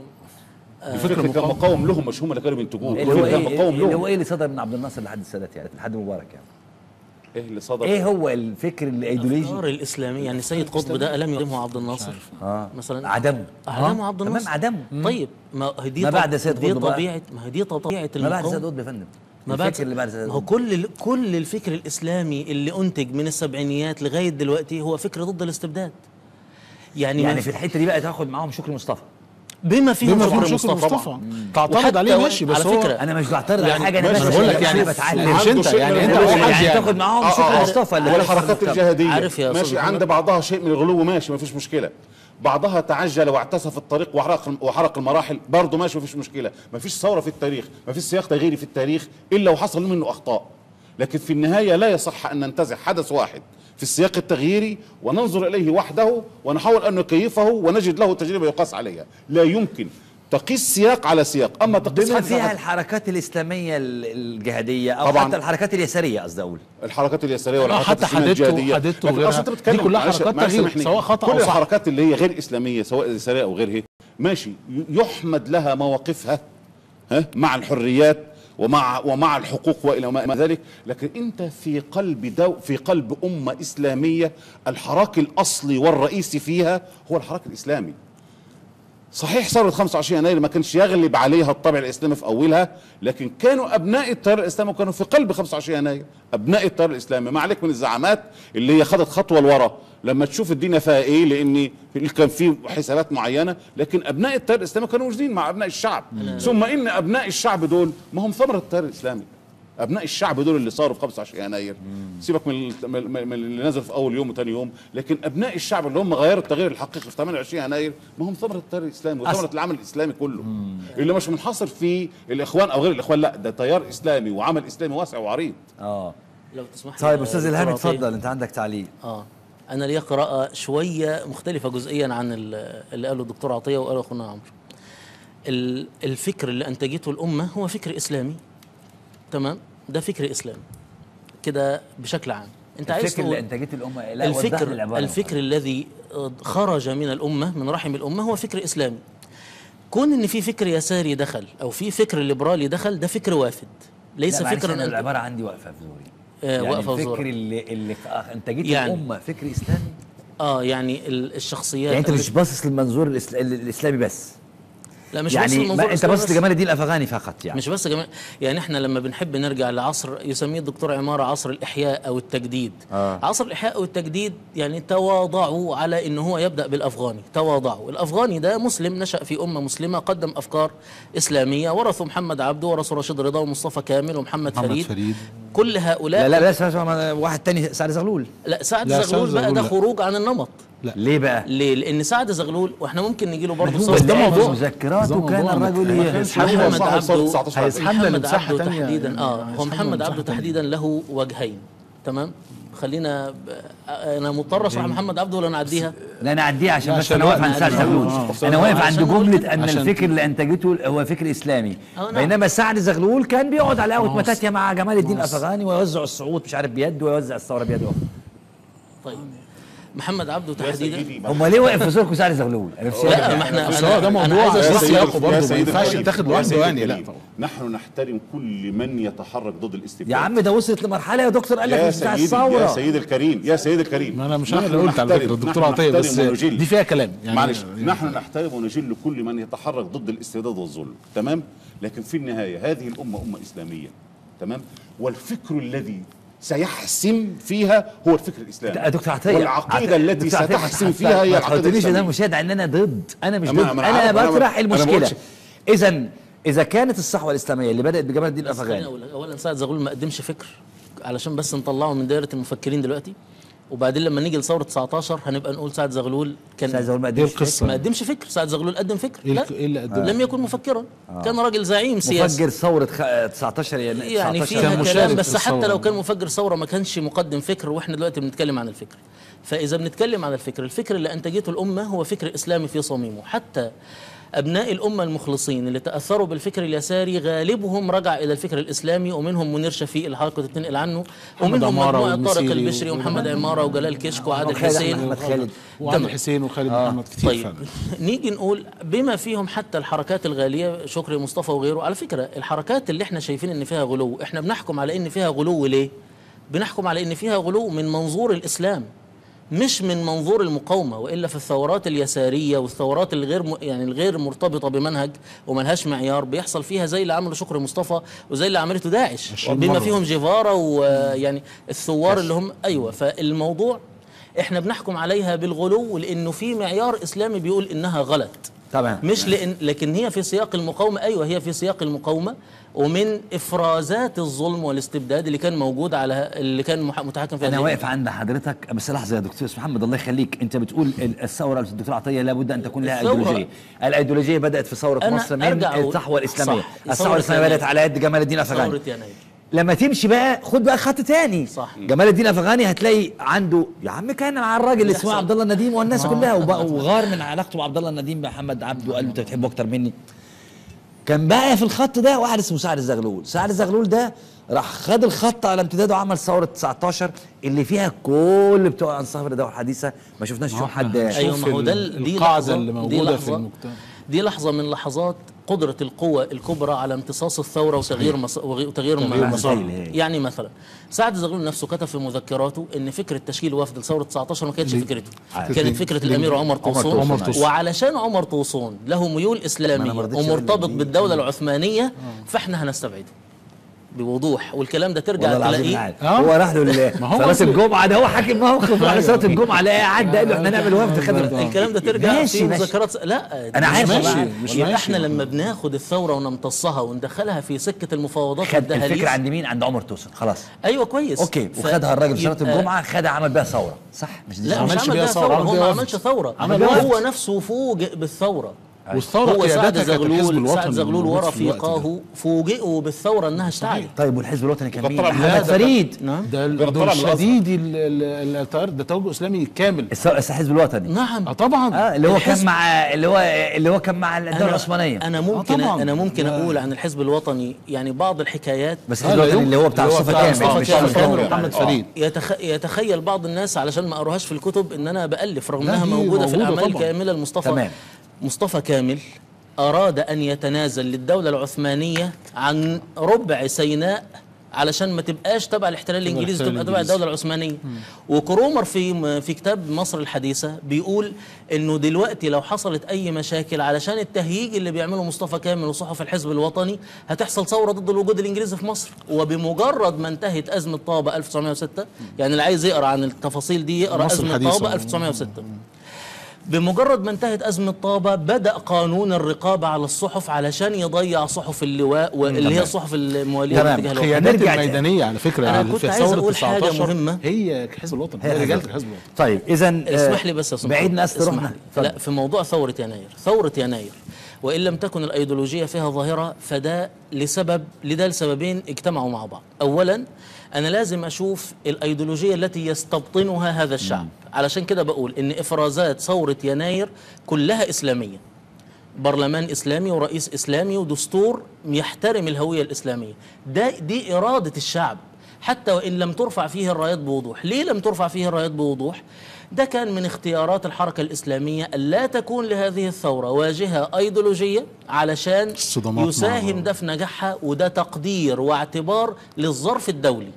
الفكر كان مقاوم لهم مش هم اللي كانوا بينتجوه اللي هو الفكر كان ايه مقاوم اللي هو لهم ايه اللي صدر من عبد الناصر لحد السادات يعني لحد مبارك يعني ايه اللي صدر ايه هو الفكر الايديولوجي الافكار الاسلاميه يعني سيد قطب ده الم يقدمه عبد الناصر اه مثلا عدمه عدمه آه. عبد تمام الناصر عدمه طيب ما هي دي ما طب- بعد سيد دي قطب بقى؟ طبيعه ما هي دي طبيعه ما بعد سيد المقاومه قطب يا فندم ما بعد الفكر اللي بعد سيد ما هو قطب كل كل الفكر الاسلامي اللي انتج من السبعينيات لغايه دلوقتي هو فكر ضد الاستبداد يعني, يعني ما في الحته دي بقى تاخد معاهم شكري مصطفى بما فيهم بما شكر فيهم مصطفى, شكر مصطفى طبعا تعترض وحتى عليه وإن- ماشي بس على هو فكره انا مش بعترض على يعني حاجه انا ماشي، بس أنا بقول لك يعني يعني بتعلم مش انت شيء يعني من انت الغلو. واحد يعني يعني تاخد معاهم آه، شكري آه. مصطفى اللي والحركات بيحصل- الجهاديه عارف يا أستاذ ماشي محمد. عند بعضها شيء من الغلو ماشي ما فيش مشكله بعضها تعجل واعتسى في الطريق وحرق وحرق المراحل برضه ماشي ما فيش مشكله ما فيش ثوره في التاريخ ما فيش سياق تغييري في التاريخ الا وحصل منه اخطاء لكن في النهايه لا يصح ان ننتزع حدث واحد في السياق التغييري وننظر اليه وحده ونحاول ان نكيفه ونجد له تجربه يقاس عليها لا يمكن تقيس سياق على سياق اما تقيس بما حدث فيها على الحركات الاسلاميه ال- الجهاديه او طبعاً. حتى الحركات اليساريه قصدي اقول الحارات اليساريه آه، والحركات حتى الإسلامية حددته- الجهادية. حددته لكن وغيرها. أصل أنت بتتكلم دي كلها معلش- حركات معلش تغيير، سامحني. سواء خطأ كل أو صح. الحركات اللي هي غير اسلاميه سواء يساريه او غيرها ماشي يحمد لها مواقفها ها مع الحريات ومع ومع الحقوق والى ما ذلك لكن انت في قلب دو في قلب امه اسلاميه الحراك الاصلي والرئيسي فيها هو الحراك الاسلامي صحيح ثورة 25 يناير ما كانش يغلب عليها الطابع الإسلامي في أولها لكن كانوا أبناء التيار الإسلامي وكانوا في قلب 25 يناير أبناء التيار الإسلامي ما عليك من الزعامات اللي هي خدت خطوة لورا لما تشوف الدنيا فيها إيه لأن كان في حسابات معينة لكن أبناء التيار الإسلامي كانوا موجودين مع أبناء الشعب ثم إن أبناء الشعب دول ما هم ثمرة التيار الإسلامي ابناء الشعب دول اللي صاروا في 25 يناير سيبك من من من اللي نزل في اول يوم وثاني يوم لكن ابناء الشعب اللي هم غيروا التغيير الحقيقي في 28 يناير ما هم ثمره التيار الاسلامي وثمره العمل الاسلامي كله اللي مش منحصر في الاخوان او غير الاخوان لا ده تيار اسلامي وعمل اسلامي واسع وعريض اه لو تسمح لي طيب يا استاذ دكتور الهام عطية. اتفضل انت عندك تعليق اه انا ليا قراءه شويه مختلفه جزئيا عن ال- اللي قاله الدكتور عطيه وقاله اخونا عمرو ال- الفكر اللي انتجته الامه هو فكر اسلامي تمام ده فكر اسلامي كده بشكل عام انت عايز الفكر اللي تقول انتجته الامه لا وضح لي الفكر العباره الفكر الذي خرج من الامه من رحم الامه هو فكر اسلامي كون ان في فكر يساري دخل او في فكر ليبرالي دخل ده فكر وافد ليس لا معلش فكرا انا أنت- العباره عندي واقفه في زوري آه، يعني واقفة في الفكر زورك. اللي اللي انتجته يعني- الامه فكر اسلامي اه يعني ال- الشخصيات يعني انت اللي- مش باصص للمنظور الإسل- الاسلامي بس لا مش بس يعني المنظور ما انت الإسلامي باصص بس. لجمال الدين الافغاني فقط يعني مش بس جمال يعني احنا لما بنحب نرجع لعصر يسميه الدكتور عماره عصر الاحياء او التجديد آه. عصر الاحياء او التجديد يعني تواضعوا على ان هو يبدا بالافغاني تواضعوا الافغاني ده مسلم نشا في امه مسلمه قدم افكار اسلاميه ورثوا محمد عبده ورثوا رشيد رضا ومصطفى كامل ومحمد محمد فريد, فريد. كل هؤلاء لا لا لا اسمع- اسمع واحد تاني سعد زغلول لا سعد لا، زغلول سعد بقى ده زغلول لا. خروج عن النمط ليه بقى؟ ليه؟ لان سعد زغلول واحنا ممكن نجي له برضه هو صوت ده اللي موضوع. في مذكراته ده كان موضوع. الرجل ما ي- كانش محمد محمد صاحب صوت عبده 19 هيسحبنا محمد لمساحة عبده تانية تحديدا يعني اه هو هيسحبنا محمد لمساحة عبده تانية. تحديدا له وجهين تمام خلينا ب... انا مضطر اشرح محمد عبده ولا نعديها لا انا اعديها عشان لا، بس عشان انا واقف وقت عند سعد عشان- زغلول آه. انا واقف عند عشان نقول جمله ان عشان- الفكر اللي انتجته هو فكر اسلامي آه، نعم. بينما سعد زغلول كان بيقعد على قهوه ما هو متاتيا مع جمال الدين ما هو الافغاني ويوزع الصعود مش عارف بيده ويوزع الثوره بيده طيب محمد عبده يا تحديدا سيدي هم ليه واقف في زوركم سعد زغلول انا مش لا فاهم. ما احنا بس أنا- هو ده أنا موضوع عايز يا أشرح- سيدي يا سياقه برضه ما سيدي ينفعش الكريم، يتاخد يا لوحده سيدي يعني لا الكريم، طبعا نحن نحترم كل من يتحرك ضد الاستبداد يا عم ده وصلت لمرحله يا دكتور قال لك يا مش بتاع سيدي يا الثوره سيدي الكريم يا سيدي الكريم ما انا مش انا نحن اللي قلت على نحترم- فكره الدكتور نحن عطيه بس نحترم ونجل. دي فيها كلام يعني معلش نحن نحترم ونجل كل من يتحرك ضد الاستبداد والظلم تمام لكن في النهايه هذه الامه امه اسلاميه تمام والفكر الذي سيحسم فيها هو الفكر الاسلامي يا دكتور عطيه والعقيده عطية- التي دكتور عطية، ستحسم ما فيها هي ما العقيده تحطنيش ده الاسلاميه مشاهد ان انا ضد انا مش ما- ضد ما أنا انا عارف، أنا ما- بطرح أنا ما المشكله قلتش. اذا اذا كانت الصحوه الاسلاميه اللي بدات بجمال الدين بس خليني الافغاني اقول لك اولا سعد زغلول ما قدمش فكر علشان بس نطلعه من دائره المفكرين دلوقتي وبعدين لما نيجي لثوره 19 هنبقى نقول سعد زغلول كان سعد زغلول ما دي قدمش القصة. ما قدمش فكر سعد زغلول قدم فكر ايه لا الك- إيه اللي قدمه؟ لم يكن مفكرا كان راجل زعيم سياسي مفجر ثوره خ- 19 يناير يعني 19 فيها كان كلام مشارك بس في حتى الثورة. لو كان مفجر ثوره ما كانش مقدم فكر واحنا دلوقتي بنتكلم عن الفكر فاذا بنتكلم عن الفكر الفكر اللي انتجته الامه هو فكر اسلامي في صميمه حتى ابناء الامه المخلصين اللي تاثروا بالفكر اليساري غالبهم رجع الى الفكر الاسلامي ومنهم منير شفيق اللي حضرتك كنت بتنقل عنه ومنهم عمارة مجموعه طارق والمسيري البشري ومحمد عماره وجلال كشك وعادل خالد أحمد- حسين أحمد خالد. وعبد تمام. حسين وخالد محمد كتير طيب فعلا نيجي نقول بما فيهم حتى الحركات الغاليه شكري مصطفى وغيره على فكره الحركات اللي احنا شايفين ان فيها غلو احنا بنحكم على ان فيها غلو ليه بنحكم على ان فيها غلو من منظور الاسلام مش من منظور المقاومه والا في الثورات اليساريه والثورات الغير م... يعني الغير مرتبطه بمنهج وملهاش معيار بيحصل فيها زي اللي عمله شكري مصطفى وزي اللي عملته داعش عشرين بما مرة. فيهم جيفارا ويعني الثوار اللي هم ايوه فالموضوع احنا بنحكم عليها بالغلو لانه في معيار اسلامي بيقول انها غلط تمام مش لان لكن هي في سياق المقاومه ايوه هي في سياق المقاومه ومن افرازات الظلم والاستبداد اللي كان موجود على اللي كان مح- متحكم في انا هذه واقف عند حضرتك بس لحظه يا دكتور اسمه محمد الله يخليك انت بتقول ال- الثوره الدكتور عطيه لابد ان تكون لها الثورة- ايديولوجيه الايديولوجيه بدات في ثوره أنا مصر من أرجع أقول- الصحوه الاسلاميه صح. الثوره ثورة الاسلاميه بدات يناير. على يد جمال الدين الافغاني ثوره يناير لما تمشي بقى خد بقى خط تاني صح. جمال الدين الافغاني هتلاقي عنده يا عم كان مع الراجل اللي اسمه بيحصل. عبد الله النديم والناس كلها وبقى وغار من علاقته بعبد الله النديم محمد عبده وقال له انت بتحبه اكتر مني كان بقى في الخط ده واحد اسمه سعد الزغلول سعد الزغلول ده راح خد الخط على امتداده وعمل ثوره 19 اللي فيها كل بتوع انصاف الدوله الحديثه ما شفناش فيهم حد ايوه ما هو ده ال- ال- دي القاعدة لحظة اللي دي موجودة في لحظة- المجتمع. دي لحظة من لحظات قدرة القوى الكبرى على امتصاص الثورة وتغيير مص... وغي- وتغيير تغيير مسارها. مسارها. يعني مثلا سعد زغلول نفسه كتب في مذكراته ان فكرة تشكيل وفد لثورة 19 ما كانتش فكرته كانت فكرة الامير عمر طوسون عمر طوسون. وعلشان عمر طوسون له ميول ما أنا اسلامية ما رضيتش ومرتبط أقول بالدولة العثمانية فاحنا هنستبعده بوضوح والكلام ده ترجع والله العظيم تلاقيه عاد. آه. هو راح له ال- ما هو صلاه أصل- الجمعه ده هو حاكم موقف على صلاه الجمعه لا قعد قال له احنا نعمل وفد خد الكلام ده ترجع ماشي في ماشي. مذكرات لا أنا مش عارف ماشي والله. مش يبقى ماشي. احنا لما بناخد الثوره ونمتصها وندخلها في سكه المفاوضات خد والدهاليز الفكره عند مين عند عمر توسن خلاص ايوه كويس اوكي ف- وخدها الراجل صلاه يبقى- الجمعه خدها عمل بيها ثوره صح مش دي لا صح؟ مش عملش عمل بيها بيها ثورة، ثوره عمل هو بيها ما وفد. عملش ثوره عمل هو وفد. نفسه فوجئ بالثوره والثورة هو سعد قيادتها كانت الحزب زغلول الوطني سعد زغلول الموجود في الوقت ده. ورفيقاه فوجئوا بالثوره انها اشتعلت طيب والحزب الوطني كان مين؟ طبعاً محمد لا، ده- فريد نعم ده ال- غير دول طلع من الأزهر. شديد ال- ال- التيار ده توجه اسلامي كامل الس- الحزب الوطني نعم اه طبعا اه اللي هو كان الحزب- مع اللي هو اللي هو كان مع الدوله أنا- العثمانيه انا ممكن طبعاً. انا ممكن لا. اقول عن الحزب الوطني يعني بعض الحكايات بس آه، الحزب لا الوطني يمكن. اللي هو بتاع اللي هو مصطفى بتاع كامل مصطفى مش كامل مصطفى ومحمد كامل. فريد. يتخ... يتخيل بعض الناس علشان ما قروهاش في الكتب ان انا بالف رغم لا، انها دي موجوده في موجودة الاعمال طبعاً. الكامله لمصطفى تمام. مصطفى كامل اراد ان يتنازل للدوله العثمانيه عن ربع سيناء علشان ما تبقاش تبع الاحتلال الانجليزي الاحتلال تبقى تبع الإنجليزي. الدوله العثمانيه وكرومر في في كتاب مصر الحديثه بيقول انه دلوقتي لو حصلت اي مشاكل علشان التهييج اللي بيعمله مصطفى كامل وصحف الحزب الوطني هتحصل ثوره ضد الوجود الانجليزي في مصر وبمجرد ما انتهت ازمه طابه 1906 يعني اللي عايز يقرا عن التفاصيل دي يقرا مصر ازمه الحديثة. طابه 1906 بمجرد ما انتهت أزمة طابة بدأ قانون الرقابة على الصحف علشان يضيع صحف اللواء واللي هي الصحف الموالية تمام. لاتجاه الوطن القيادات هنرجع الميدانيه على فكره أنا يعني كنت في عايز ثورة أقول حاجة 19 مهمة. هي الحزب الوطني هي هي رجاله الحزب. الحزب الوطني طيب اذا اسمح لي بس يا أستاذ بعيد محمد، ناس اسمح رحنا لي. لا في موضوع ثورة يناير ثورة يناير وإن لم تكن الأيديولوجية فيها ظاهرة فده لسبب لده لسببين اجتمعوا مع بعض أولا أنا لازم أشوف الأيديولوجية التي يستبطنها هذا الشعب علشان كده بقول إن إفرازات ثورة يناير كلها إسلامية برلمان اسلامي ورئيس اسلامي ودستور يحترم الهويه الاسلاميه ده دي اراده الشعب حتى وان لم ترفع فيه الرايات بوضوح ليه لم ترفع فيه الرايات بوضوح ده كان من اختيارات الحركه الاسلاميه الا تكون لهذه الثوره واجهه ايديولوجيه علشان الصدامات مع- يساهم ده في نجاحها وده تقدير واعتبار للظرف الدولي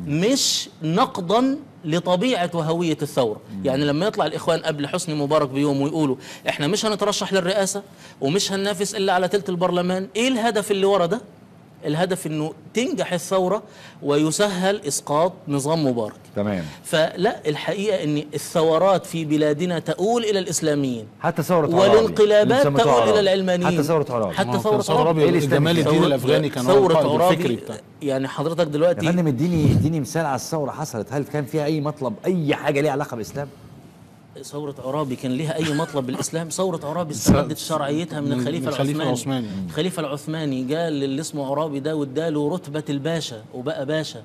مش نقضا لطبيعه وهويه الثوره يعني لما يطلع الاخوان قبل حسني مبارك بيوم ويقولوا احنا مش هنترشح للرئاسه ومش هننافس الا على تلت البرلمان ايه الهدف اللي ورا ده الهدف انه تنجح الثوره ويسهل اسقاط نظام مبارك تمام فلا الحقيقه ان الثورات في بلادنا تؤول الى الاسلاميين حتى ثورة عرابي والانقلابات اللي سميتوها تؤول عرابي. الى العلمانيين حتى ثورة عرابي حتى ما هو ثورة كان ثورة عرابي عرابي إيه اللي جمال استنى؟ الدين ثورة- الافغاني كان هو ثورة القائد الفكري عرابي بتاع يعني حضرتك يا دلوقتي فندم اديني اديني مثال على الثورة حصلت هل كان فيها أي مطلب أي حاجة ليها علاقة بالإسلام؟ ثورة عرابي كان لها أي مطلب بالإسلام ثورة عرابي استمدت شرعيتها من من- الخليفة من الخليفة العثماني العثماني. الخليفة العثماني قال للي اسمه عرابي ده واداله رتبة الباشا وبقى باشا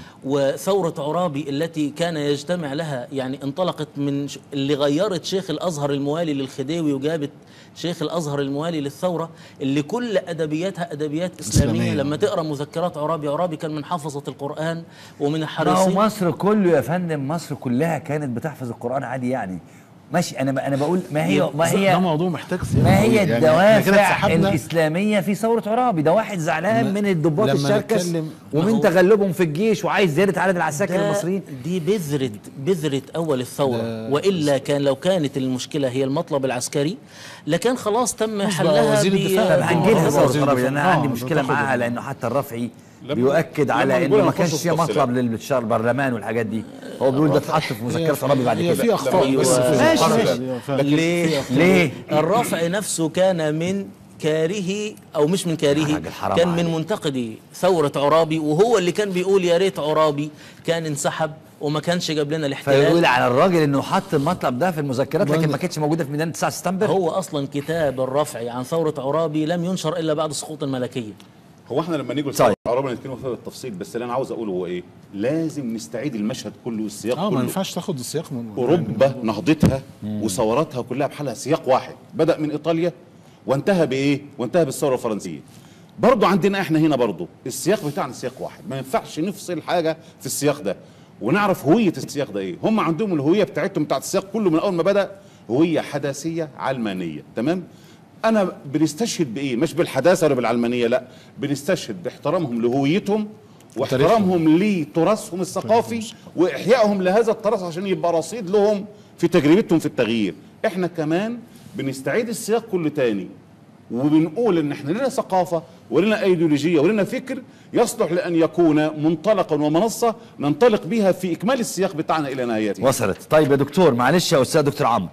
وثورة عرابي التي كان يجتمع لها يعني انطلقت من ش- اللي غيرت شيخ الأزهر الموالي للخديوي وجابت شيخ الأزهر الموالي للثورة اللي كل أدبياتها أدبيات إسلامية, إسلامية. لما تقرأ مذكرات عرابي عرابي كان من حافظة القرآن ومن ما هو الحريصين مصر كله يا فندم مصر كلها كانت بتحفظ القرآن عادي يعني ماشي أنا أنا بقول ما هي ما ده هي موضوع محتاج سياق ما طويل. هي يعني إحنا كده الدوافع اتسحبنا الإسلامية في ثورة عرابي ده واحد زعلان لما- من الضباط لما الشركس نتكلم- ومن ما هو- تغلبهم في الجيش وعايز زيادة عدد العساكر ده- المصريين دي بذرة بذرة أول الثورة وإلا كان لو كانت المشكلة هي المطلب العسكري لكان خلاص تم بقى حلها وزير ب- الدفاع. طب هنجي لها وزير ثورة عرابي الدفاع. لأن أنا عندي آه، مشكلة تاخد معاها ال- لأنه حتى الرفعي لما- بيؤكد لما على نقول انه ما هنخش كانش في فيها التفصيلات. مطلب للشهر البرلمان والحاجات دي هو بيقول ده اتحط في مذكرة عرابي بعد هي كده في اخطاء بس في ماشي، الحركة ماشي. دي. فعلا. ليه؟ ليه؟ الرفع نفسه كان من كاره او مش من كاره راجل حرام كان عليك. من منتقدي ثوره عرابي وهو اللي كان بيقول يا ريت عرابي كان انسحب وما كانش جاب لنا الاحتلال فيقول على الراجل انه حط المطلب ده في المذكرات لكن ما كانتش موجوده في ميدان 9 سبتمبر هو اصلا كتاب الرفع عن ثوره عرابي لم ينشر الا بعد سقوط الملكيه هو احنا لما نيجي طيب. للعرب نتكلم فيها بالتفصيل بس اللي انا عاوز اقوله هو ايه؟ لازم نستعيد المشهد كله والسياق اه ما كله ينفعش تاخد السياق من اوروبا نهضتها وثوراتها كلها بحالها سياق واحد بدا من ايطاليا وانتهى بايه وانتهى بالثوره الفرنسيه برضو عندنا احنا هنا برضو السياق بتاعنا سياق واحد ما ينفعش نفصل حاجه في السياق ده ونعرف هويه السياق ده ايه هم عندهم الهويه بتاعتهم بتاعت السياق كله من اول ما بدا هويه حداثيه علمانيه تمام انا بنستشهد بايه مش بالحداثه ولا بالعلمانيه لا بنستشهد باحترامهم لهويتهم واحترامهم لتراثهم الثقافي واحيائهم لهذا التراث عشان يبقى رصيد لهم في تجربتهم في التغيير احنا كمان بنستعيد السياق كله تاني وبنقول ان احنا لنا ثقافه ولنا ايديولوجيه ولنا فكر يصلح لان يكون منطلقا ومنصه ننطلق بها في اكمال السياق بتاعنا الى نهايته وصلت طيب يا دكتور معلش يا استاذ دكتور عمرو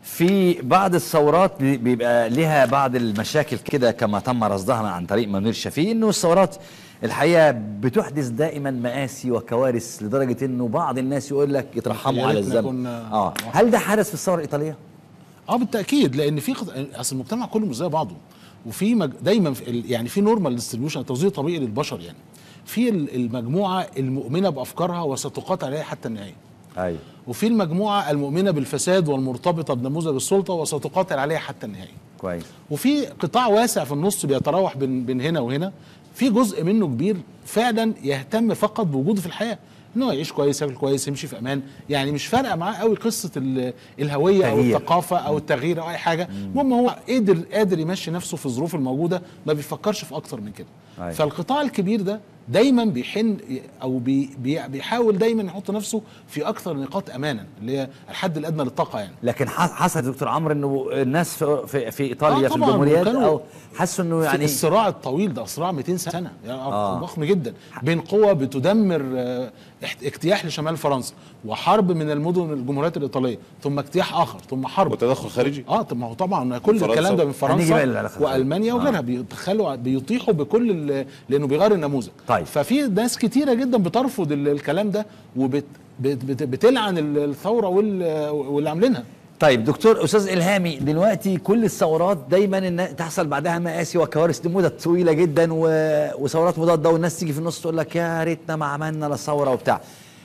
في بعض الثورات بي- بيبقى لها بعض المشاكل كده كما تم رصدها عن طريق منير شفيق انه الثورات الحقيقه بتحدث دائما مآسي وكوارث لدرجه انه بعض الناس يقول لك يترحموا يا على ريتنا الذنب كنا- اه هل ده حدث في الثوره الايطاليه؟ اه بالتاكيد لان في قط... اصل المجتمع كله مش زي بعضه وفي مج... دايما في ال... يعني في نورمال ديستريبيوشن توزيع طبيعي للبشر يعني في ال- المجموعه المؤمنه بافكارها وستقاتل عليها حتى النهايه ايوه وفي المجموعه المؤمنه بالفساد والمرتبطه بنموذج السلطه وستقاتل عليها حتى النهايه كويس وفي قطاع واسع في النص بيتراوح بين بين هنا وهنا في جزء منه كبير فعلا يهتم فقط بوجوده في الحياه ان هو يعيش كويس ياكل كويس يمشي في امان يعني مش فارقه معاه قوي قصه ال- الهويه او تغيير. الثقافه او التغيير او اي حاجه المهم هو قادر قادر يمشي نفسه في الظروف الموجوده ما بيفكرش في اكتر من كده أيوة. فالقطاع الكبير ده دايما بيحن او بي بي بيحاول دايما يحط نفسه في اكثر نقاط امانا اللي هي الحد الادنى للطاقه يعني لكن ح- حصل يا دكتور عمرو انه الناس في في, في ايطاليا آه في طبعاً، الجمهوريات وكانوا او حسوا انه يعني يعني الصراع الطويل ده صراع 200 سنه يعني آه. آه. ضخم جدا بين قوى بتدمر آه، احت- اجتياح لشمال فرنسا وحرب من المدن الجمهوريات الايطاليه ثم اجتياح اخر ثم حرب وتدخل خارجي اه طب ما هو طبعا كل فرنسا. الكلام ده من هنيجي بقى فرنسا للعلاقة الخارجية. والمانيا آه. وغيرها بيدخلوا بيطيحوا بكل ال- لانه بيغير النموذج طيب. ففي ناس كتيره جدا بترفض ال- الكلام ده وبت بت- بت- بتلعن ال- الثوره وال- واللي عاملينها طيب دكتور استاذ الهامي دلوقتي كل الثورات دايما إن تحصل بعدها مآسي وكوارث لمدة طويله جدا و... وثورات مضاده والناس تيجي في النص تقول لك يا ريتنا ما عملنا لا ثوره وبتاع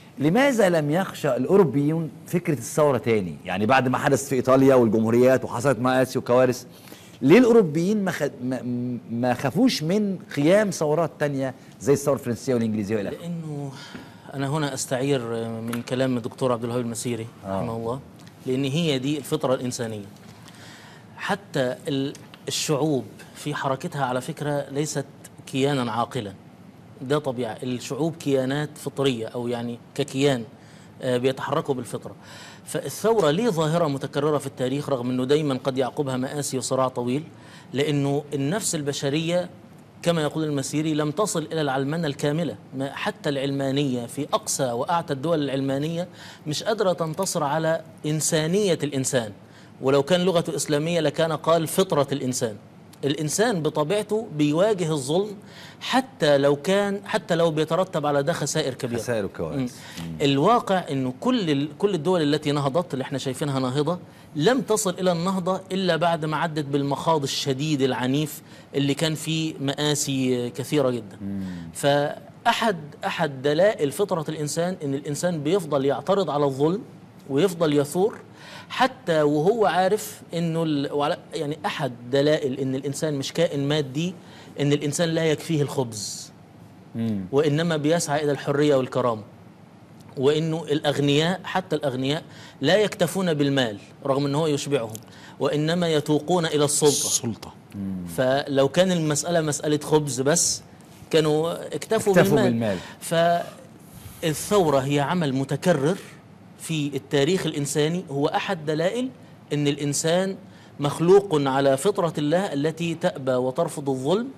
لماذا لم يخشى الاوروبيون فكره الثوره تاني يعني بعد ما حدث في ايطاليا والجمهوريات وحصلت مآسي وكوارث ليه الاوروبيين ما, خد ما, ما خافوش من قيام ثورات تانية زي الثوره الفرنسيه والانجليزيه والى اخره لانه انا هنا استعير من كلام الدكتور عبد الوهاب المسيري رحمه الله لان هي دي الفطره الانسانيه حتى ال- الشعوب في حركتها على فكره ليست كيانا عاقلا ده طبيعه الشعوب كيانات فطريه او يعني ككيان آه، بيتحركوا بالفطره فالثوره ليه ظاهره متكرره في التاريخ رغم انه دايما قد يعقبها مآسي وصراع طويل لانه النفس البشريه كما يقول المسيري لم تصل الى العلمنه الكامله ما حتى العلمانيه في اقصى واعتى الدول العلمانيه مش قادره تنتصر على انسانيه الانسان ولو كان لغته اسلاميه لكان قال فطره الانسان الانسان بطبيعته بيواجه الظلم حتى لو كان حتى لو بيترتب على ده خسائر كبيره خسائر وكوارث الواقع انه كل ال- كل الدول التي نهضت اللي احنا شايفينها ناهضه لم تصل الى النهضه الا بعد ما عدت بالمخاض الشديد العنيف اللي كان فيه مآسي كثيره جدا. فاحد احد دلائل فطره الانسان ان الانسان بيفضل يعترض على الظلم ويفضل يثور حتى وهو عارف انه ال- وعلى- يعني احد دلائل ان الانسان مش كائن مادي ان الانسان لا يكفيه الخبز وانما بيسعى الى الحريه والكرامه. وانه الاغنياء حتى الاغنياء لا يكتفون بالمال رغم ان هو يشبعهم وانما يتوقون الى السلطه السلطه فلو كان المساله مساله خبز بس كانوا اكتفوا, اكتفوا بالمال, بالمال. فالثوره هي عمل متكرر في التاريخ الانساني هو احد دلائل ان الانسان مخلوق على فطره الله التي تابى وترفض الظلم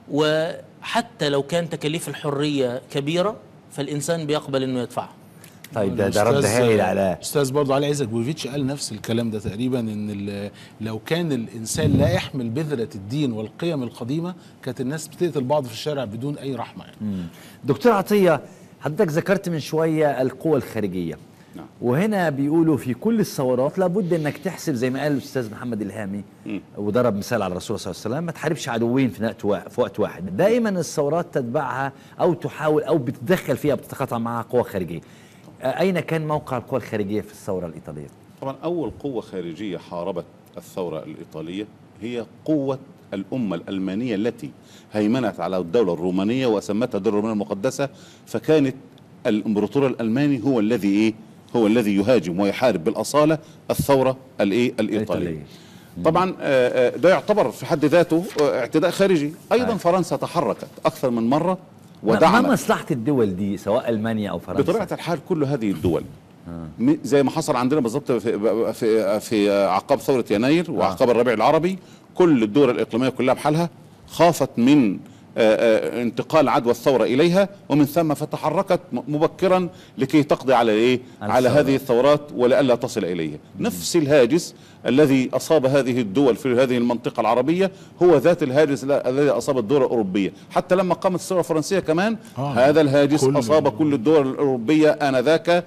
وحتى لو كان تكاليف الحريه كبيره فالانسان بيقبل انه يدفعها طيب ده ده رد الأستاذ- هايل على استاذ برضه علي عزك بوفيتش قال نفس الكلام ده تقريبا ان ال- لو كان الانسان لا يحمل بذره الدين والقيم القديمه كانت الناس بتقتل بعض في الشارع بدون اي رحمه يعني دكتور عطيه حضرتك ذكرت من شويه القوى الخارجيه نعم. وهنا بيقولوا في كل الثورات لابد انك تحسب زي ما قال الاستاذ محمد الهامي وضرب مثال على الرسول صلى الله عليه وسلم ما تحاربش عدوين في وقت وا- في وقت واحد دائما الثورات تتبعها او تحاول او بتتدخل فيها بتتقاطع معها قوى خارجيه آه، اين كان موقع القوى الخارجيه في الثوره الايطاليه طبعا أول قوة خارجية حاربت الثورة الإيطالية هي قوة الأمة الألمانية التي هيمنت على الدولة الرومانية وسمتها الدولة الرومانية المقدسة فكانت الإمبراطور الألماني هو الذي إيه هو الذي يهاجم ويحارب بالأصالة الثورة الإيه الإيطالية الإيطالية. طبعا آه، آه، ده يعتبر في حد ذاته آه، اعتداء خارجي أيضا أي. فرنسا تحركت أكثر من مرة ما- ما ودعمت مصلحه الدول دي سواء المانيا او فرنسا بطبيعه الحال كل هذه الدول م- زي ما حصل عندنا بالضبط في في في اعقاب ثوره يناير واعقاب الربيع العربي كل الدول الاقليميه كلها بحالها خافت من آه، آه، انتقال عدوى الثوره اليها ومن ثم فتحركت م- مبكرا لكي تقضي على ايه على على الثورة. هذه الثورات ولئلا تصل اليها نفس الهاجس الذي اصاب هذه الدول في هذه المنطقه العربيه هو ذات الهاجس ال- الذي اصاب الدول الاوروبيه حتى لما قامت الثوره الفرنسيه كمان آه. هذا الهاجس كل- اصاب كل الدول الاوروبيه انذاك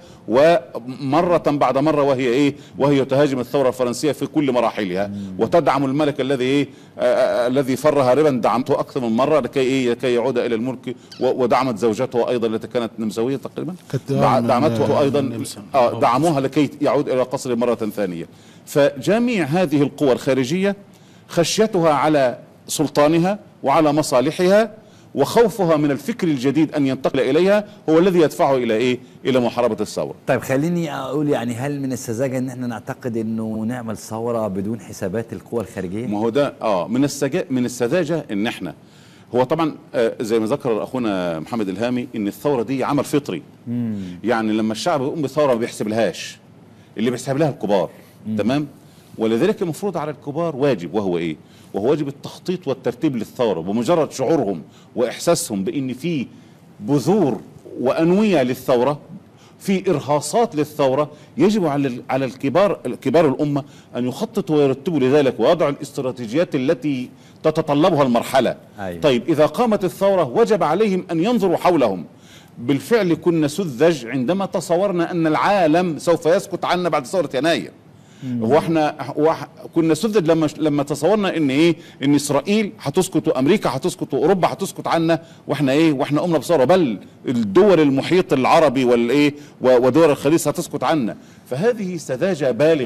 ومره بعد مره وهي ايه وهي تهاجم الثوره الفرنسيه في كل مراحلها وتدعم الملك الذي ايه آه، آه، الذي فر هاربا دعمته اكثر من مره لكي ايه لكي يعود الى الملك و- ودعمت زوجته ايضا التي كانت نمساويه تقريبا كانت دع- من- دعمته من ايضا النمسا. اه دعموها لكي يعود الى قصر مره ثانيه فجميع هذه القوى الخارجيه خشيتها على سلطانها وعلى مصالحها وخوفها من الفكر الجديد ان ينتقل اليها هو الذي يدفعه الى ايه؟ الى محاربه الثوره. طيب خليني اقول يعني هل من السذاجه ان احنا نعتقد انه نعمل ثوره بدون حسابات القوى الخارجيه؟ ما هو ده اه من السجا من السذاجه ان احنا هو طبعا آه زي ما ذكر اخونا محمد الهامي ان الثوره دي عمل فطري يعني لما الشعب يقوم بثوره ما بيحسب لهاش اللي بيحسب لها الكبار تمام ولذلك المفروض على الكبار واجب وهو ايه وهو واجب التخطيط والترتيب للثوره بمجرد شعورهم واحساسهم بان في بذور وانويه للثوره في ارهاصات للثوره يجب على على الكبار كبار الامه ان يخططوا ويرتبوا لذلك ويضعوا الاستراتيجيات التي تتطلبها المرحله أيوة. طيب اذا قامت الثوره وجب عليهم ان ينظروا حولهم بالفعل كنا سذج عندما تصورنا ان العالم سوف يسكت عنا بعد ثوره يناير هو احنا هو إح- كنا سذج لما لما تصورنا ان ايه ان اسرائيل هتسكت وامريكا هتسكت واوروبا هتسكت عنا واحنا ايه واحنا قمنا بثوره بل الدول المحيط العربي والايه و- ودول الخليج هتسكت عنا فهذه سذاجه بالغه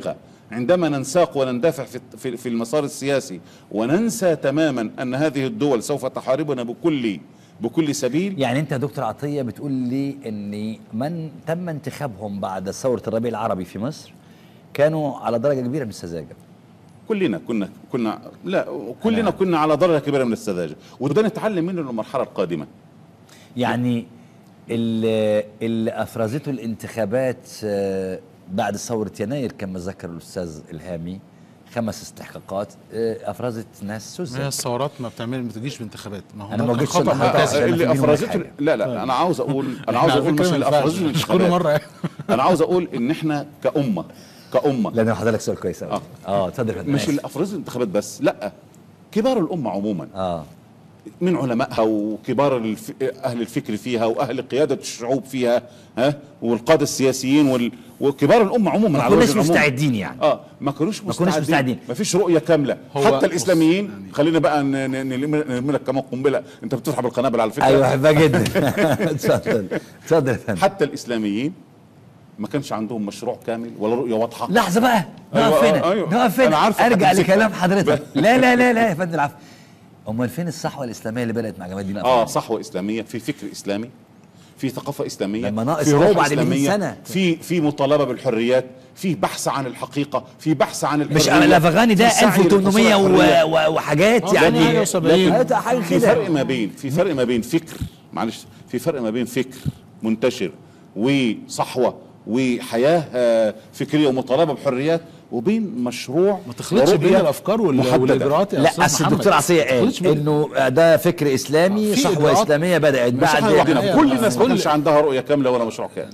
عندما ننساق ونندفع في في- في المسار السياسي وننسى تماما ان هذه الدول سوف تحاربنا بكل بكل سبيل يعني انت يا دكتور عطيه بتقول لي ان من تم انتخابهم بعد ثوره الربيع العربي في مصر كانوا على درجه كبيره من السذاجه كلنا كنا كنا لا كلنا كنا على درجه كبيره من السذاجه وده نتعلم منه المرحله القادمه يعني اللي, اللي افرزته الانتخابات آه، بعد ثوره يناير كما ذكر الاستاذ الهامي خمس استحقاقات آه، افرزت ناس ما هي سذج الثورات ما بتعمل ما تجيش بانتخابات ما هو أنا ده ما جيتش خطأ لحضرتك مركزي. عشان اللي أفهمهم افرزته حاجة. لا لا انا عاوز اقول انا عاوز على اقول فكرة مش ما اللي ينفعش. افرزته مش كل الانتخابات. مره انا عاوز اقول ان احنا كامه كامه لان حضرتك سؤال كويس قوي آه. اه اتفضل يا فندم مش آسف. اللي افرزوا الانتخابات بس لا كبار الامه عموما اه من علمائها وكبار الف... اهل الفكر فيها واهل قياده الشعوب فيها ها والقاده السياسيين وال... وكبار الامه عموما ما على كناش وجه العموم. مستعدين يعني اه ما كانوش كناش مستعدين مستعدين. ما فيش رؤيه كامله هو حتى بص، الاسلاميين يعني- خلينا بقى ن- ن- نلم نلم لك كمان قنبله انت بتسحب القنابل على فكره ايوه بحبها جدا اتفضل اتفضل يا فندم حتى الاسلاميين ما كانش عندهم مشروع كامل ولا رؤيه واضحه لحظه بقى أيوة، نقف آه، هنا أيوة. نقف أنا هنا عارفك ارجع هتمسكها. لكلام حضرتك لا لا لا لا يا فندم العفو امال فين الصحوه الاسلاميه اللي بدات مع جمال الدين اه الافغاني صحوه اسلاميه في فكر اسلامي في ثقافه اسلاميه لما ناقص في هو روح بعد 200 اسلاميه سنة. في في مطالبه بالحريات في بحث عن الحقيقه في بحث عن الحريه مش الافغاني ده في سعي 1800 للحصول على الحرية. و- و- وحاجات آه، يعني حاجة وسبعين. لكن حاجه في كده فرق ما بين في فرق ما بين فكر معلش في فرق ما بين فكر منتشر وصحوه وحياه آه، فكريه ومطالبه بحريات وبين مشروع ما تخلطش بين ورؤية الافكار وال- محددة. والاجراءات يا لا أستاذ اصل محمد. الدكتور عصيه ما تخلطش قال بين- انه ده فكر اسلامي في صحوه إجراءات. اسلاميه بدات مش بعد احنا لوحدنا يعني- كل الناس ما كل- كانش عندها رؤيه كامله ولا مشروع كامل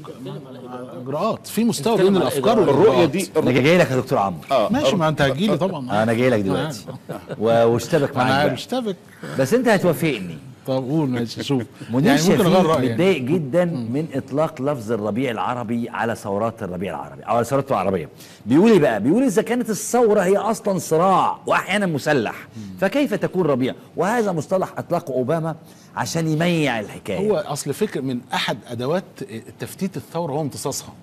اجراءات في مستوى نتكلم بين على الافكار الإجراءات. والرؤيه الرؤيه دي انا جاي لك يا دكتور عمرو اه ماشي ما انت هتجيلي طبعا انا جاي لك دلوقتي و- واشتبك انا معاك عارف بقى. اشتبك بس انت هتوافقني طب قول ماشي شوف منير يعني ممكن اغير شفيق رايي يعني. متضايق جدا من اطلاق لفظ الربيع العربي على ثورات الربيع العربي او على ثورات العربيه بيقول ايه بقى بيقول اذا كانت الثوره هي اصلا صراع واحيانا مسلح فكيف تكون ربيع وهذا مصطلح اطلقه اوباما عشان يميع الحكايه هو اصل فكر من احد ادوات تفتيت الثوره هو امتصاصها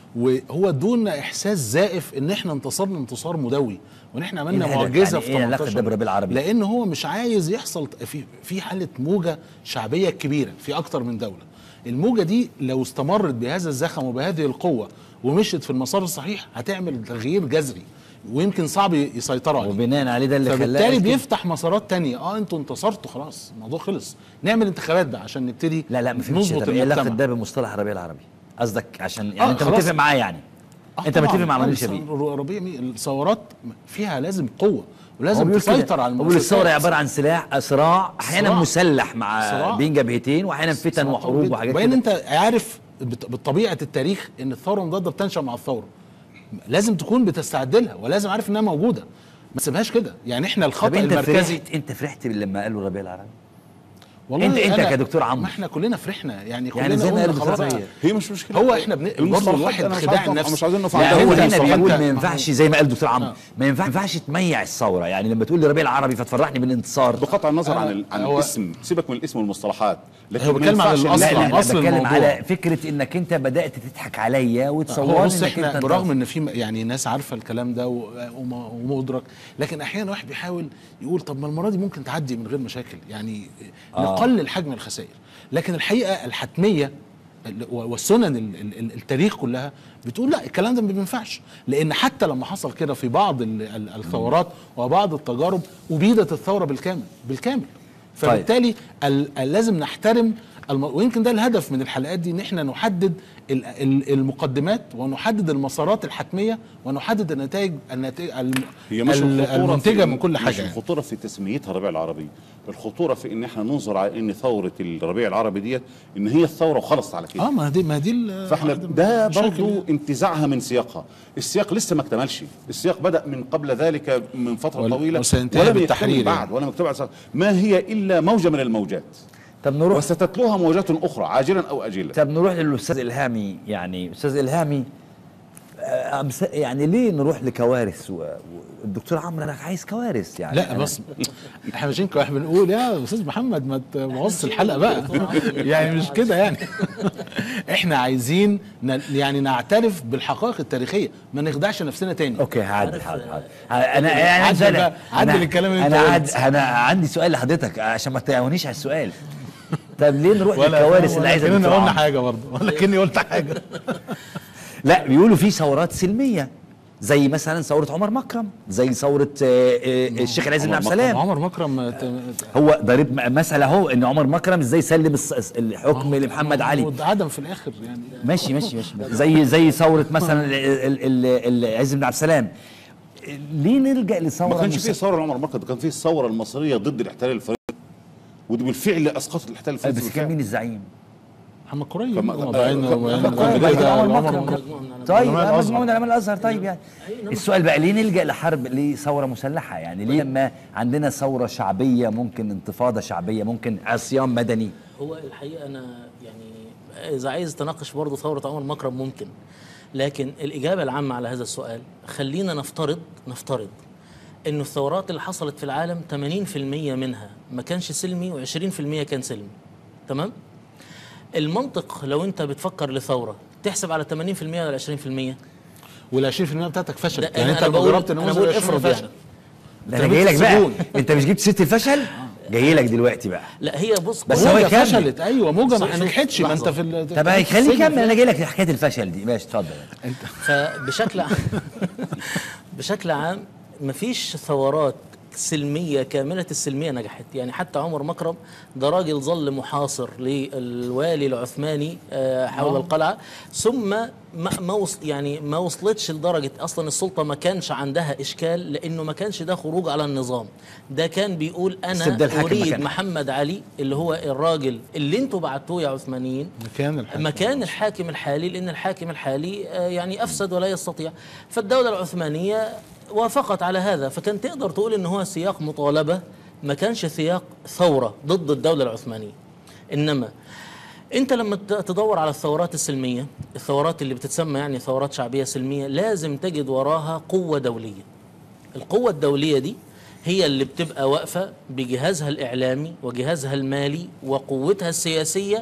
وهو دون احساس زائف ان احنا انتصرنا انتصار مدوي وان احنا عملنا إيه الهدف؟ معجزه يعني في إيه علاقة 18 ده بالربيع العربي؟ لان هو مش عايز يحصل في في حاله موجه شعبيه كبيره في اكتر من دوله الموجه دي لو استمرت بهذا الزخم وبهذه القوه ومشيت في المسار الصحيح هتعمل تغيير جذري ويمكن صعب يسيطروا عليه وبناء عليه ده اللي خلاه فبالتالي يكتب- بيفتح مسارات تانية اه انتوا انتصرتوا خلاص الموضوع خلص نعمل انتخابات بقى عشان نبتدي لا لا ما فهمتش نظبط طب ايه علاقه المجتمع ده بمصطلح الربيع العربي قصدك عشان يعني آه، انت خلاص. متفق معاه يعني آه انت طبعاً. متفق مع آه، منير بس شفيق ربيع مين الثورات فيها لازم قوه هو ولازم بيقول كده. تسيطر على هو بيقول الثوره المؤسسات. عباره عن سلاح صراع احيانا صراع. مسلح مع صراع. بين جبهتين واحيانا فتن صراع وحروب جداً. وحاجات وبعدين كده انت عارف بط- بطبيعه التاريخ ان الثوره المضاده بتنشا مع الثوره لازم تكون بتستعد لها ولازم عارف انها موجوده ما تسيبهاش كده يعني احنا طب الخطا انت المركزي فرحت انت فرحت لما قالوا الربيع العربي والله انت- انت أنا- كدكتور عمرو. ما احنا كلنا فرحنا يعني كلنا يعني زي ما قلنا قال الدكتور خلاص عمرو. هي مش مشكله هو احنا بن... برضه المصطلحات الواحد أنا مش خداع عاوز- النفس مش عاوزين نقف لا عندها هو هو هنا المصطلحات. بيقول أنت- ما ينفعش زي ما قال الدكتور عمرو ما ينفع- ما ينفعش تميع الثوره يعني لما تقول لي الربيع العربي فتفرحني بالانتصار بقطع النظر أنا- عن ال- عن هو- الاسم سيبك من الاسم والمصطلحات لكن هو ما بيتكلم عن ينفعش الأصل. لا لا, لا أصل بتكلم الموضوع. على فكره انك انت بدات تضحك عليا هو وتصورني بص انك احنا انت برغم ان في م- يعني ناس عارفه الكلام ده و- وم- ومدرك لكن احيانا واحد بيحاول يقول طب ما المره دي ممكن تعدي من غير مشاكل يعني آه. نقلل حجم الخسائر لكن الحقيقه الحتميه ال- و- والسنن ال- ال- ال- التاريخ كلها بتقول لا الكلام ده ما بينفعش لان حتى لما حصل كده في بعض ال- ال- الثورات وبعض التجارب ابيدت الثوره بالكامل بالكامل فبالتالي ال- ال- لازم نحترم الم... ويمكن ده الهدف من الحلقات دي ان احنا نحدد ال- ال- المقدمات ونحدد المسارات الحتميه ونحدد النتائج النتائج الم... هي مش ال- الخطورة المنتجه في من كل مش حاجه يعني. الخطورة في تسميتها الربيع العربي الخطورة في ان احنا ننظر على ان ثورة الربيع العربي ديت ان هي الثورة وخلصت على كده اه ما دي ما دي ال- فاحنا واحدة من ده المشاكل برضو يعني. انتزاعها من سياقها السياق لسه ما اكتملش السياق بدأ من قبل ذلك من فترة وال- طويلة وسينتهي ولم بالتحرير يكتمل بعد يعني. ولم يكتمل بعد. ما هي إلا موجة من الموجات طب نروح وستتلوها موجات أخرى عاجلا أو أجلا طب نروح للاستاذ الهامي يعني استاذ الهامي آه، أمس- يعني ليه نروح لكوارث و- والدكتور عمرو انا عايز كوارث يعني لا أنا- بس احنا ماشيين كده احنا بنقول يا استاذ محمد ما تبوظش الحلقه بقى يعني مش كده يعني احنا عايزين ن- يعني نعترف بالحقائق التاريخيه ما نخدعش نفسنا تاني اوكي هعدل عارف، حاضر حاضر آه، انا يعني عدل سؤال- بقى، عدل أنا- الكلام اللي انا أنت عد انا عندي سؤال لحضرتك عشان ما تتعاونيش على السؤال طب ليه نروح ولا للكوارث اللي عايزه كأننا الدكتور قلنا عمرو؟ حاجه برضه ولا كاني قلت حاجه لا بيقولوا في ثورات سلميه زي مثلا ثوره عمر مكرم زي ثوره آه، آه، الشيخ العز بن عبد السلام عمر مكرم ت- هو ضرب م- مسألة اهو ان عمر مكرم ازاي سلم الس- الحكم لمحمد علي عدم في الاخر يعني ماشي ماشي ماشي زي زي ثورة مثلا ال- ال- ال- العز بن عبد السلام ليه نلجأ لثورة ما كانش مس- فيه ثوره لعمر مكة ده كان فيه الثوره المصريه ضد الاحتلال الفرنسي ودي بالفعل اسقطت الاحتلال الفرنسي بس كان بالفعل. مين الزعيم؟ محمد قريب فما- وبعدين- فما- وبعدين- فما- وبعدين بعد كده كده عمر عمر مكرم. مكرم. طيب علماء آه، الأزهر. مجموعة من علماء الازهر طيب يعني السؤال بقى ليه نلجأ لحرب لثورة مسلحة يعني ليه لما عندنا ثورة شعبية ممكن انتفاضة شعبية ممكن عصيان مدني هو الحقيقه انا يعني اذا عايز تناقش برضه ثوره عمر مكرم ممكن لكن الاجابه العامه على هذا السؤال خلينا نفترض نفترض انه الثورات اللي حصلت في العالم 80% منها ما كانش سلمي و20% كان سلمي تمام المنطق لو انت بتفكر لثوره تحسب على 80% ولا 20% وال 20% بتاعتك فشلت ده يعني أنا- انت أنا لما بقول- جربت أنا نموذج بقول 20 افرض فشل يعني. ده انا تربية جاي لك بقى السجون. انت مش جبت ست الفشل جاي لك دلوقتي بقى لا هي بص بس كل- هو موجة يكمل. فشلت ايوه موجه ما شوف- نجحتش ما انت لحظة. في ال- طب في خليه السجن. يكمل انا جاي لك لحكايه الفشل دي ماشي اتفضل فبشكل عام بشكل عام مفيش ثورات سلمية كاملة السلمية نجحت يعني حتى عمر مكرم ده راجل ظل محاصر للوالي العثماني آه، حول القلعة ثم ما ما وص يعني ما وصلتش لدرجة أصلا السلطة ما كانش عندها إشكال لأنه ما كانش ده خروج على النظام ده كان بيقول أنا استبدال حاكم أريد مكانه. محمد علي اللي هو الراجل اللي انتوا بعتوه يا عثمانيين مكان الحاكم مكان الحاكم الحالي لان الحاكم الحالي آه، يعني افسد ولا يستطيع فالدوله العثمانيه وافقت على هذا فكان تقدر تقول ان هو سياق مطالبه ما كانش سياق ثوره ضد الدوله العثمانيه انما انت لما ت- تدور على الثورات السلميه الثورات اللي بتتسمى يعني ثورات شعبيه سلميه لازم تجد وراها قوه دوليه القوة الدولية دي هي اللي بتبقى واقفة بجهازها الإعلامي وجهازها المالي وقوتها السياسية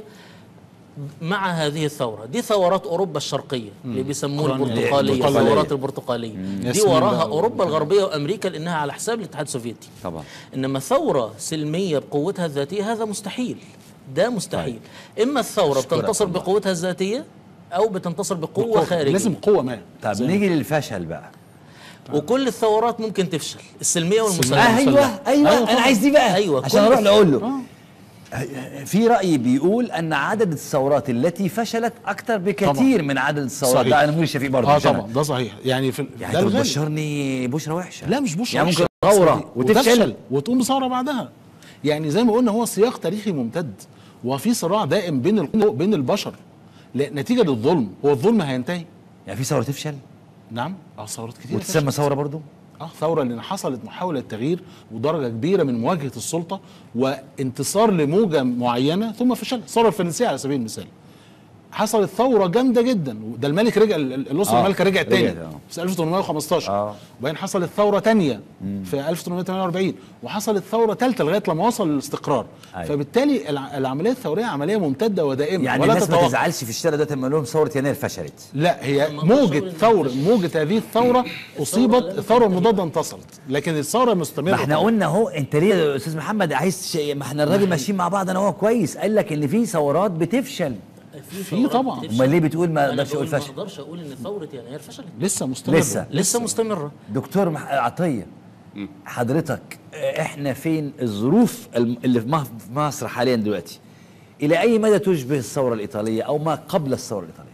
مع هذه الثورة دي ثورات أوروبا الشرقية اللي بيسموها أوكرانيا. البرتقالية البرتقالية. الثورات البرتقالية دي ياسمين وراها بقى أوروبا الغربية وأمريكا لأنها على حساب الاتحاد السوفيتي طبعا انما ثوره سلميه بقوتها الذاتيه هذا مستحيل ده مستحيل اما الثوره أشكرك بتنتصر والله. بقوتها الذاتيه او بتنتصر بقوه قوة. خارجيه لازم قوه ما طب نيجي للفشل بقى وكل الثورات ممكن تفشل السلميه آه والمسلمه ايوه ايوه, أيوة انا عايز دي بقى أيوة، عشان كل اروح الث- اقول له في راي بيقول ان عدد الثورات التي فشلت اكثر بكثير طبعا. من عدد الثورات صحيح. ده انا مقول الشفيق برضه اه مش أنا. طبعا ده صحيح يعني في ال- يعني ده انت الغالب. بتبشرني بشرى وحشه لا مش بشرى يعني وحشة. ممكن ثوره وتفشل وتقوم بثوره بعدها يعني زي ما قلنا هو سياق تاريخي ممتد وفي صراع دائم بين ال- بين البشر لا- نتيجه للظلم هو الظلم هينتهي يعني في ثوره تفشل نعم اه ثورات كتير وتسمى ثوره برضه اه ثوره لان حصلت محاوله تغيير ودرجه كبيره من مواجهه السلطه وانتصار لموجه معينه ثم فشل الثوره الفرنسيه على سبيل المثال حصلت ثوره جامده جدا وده الملك رجع ال- ال- الاسره آه، الملكه رجعت تاني رجعت، آه. في 1815 آه. وبعدين حصلت ثوره تانية في 1848 وحصلت ثوره ثالثه لغايه لما وصل للاستقرار أيوة. فبالتالي الع- العمليه الثوريه عمليه ممتده ودائمه يعني ولا الناس ما تتوقف تزعلش في الشارع ده لما لهم ثوره يناير فشلت لا هي ما أقدرش موجة أقول إن ثورة فشل. موجة هذه الثورة أصيبت لا الثورة المضادة انتصرت لكن الثورة مستمرة ما احنا طبعاً. قلنا اهو انت ليه يا استاذ محمد عايز شيء ما احنا الراجل ماشيين مع بعض انا هو كويس قال لك ان في ثورات بتفشل في طبعا. امال ليه بتقول ما انا اقدرش اقول بقول ما فشل اقدرش اقول ان ثوره يناير فشلت لسه مستمرة لسه. لسه مستمره دكتور مح... عطيه حضرتك اه، احنا فين الظروف الم- اللي في مه- في مصر حاليا دلوقتي الى اي مدى تشبه الثوره الايطاليه او ما قبل الثوره الايطاليه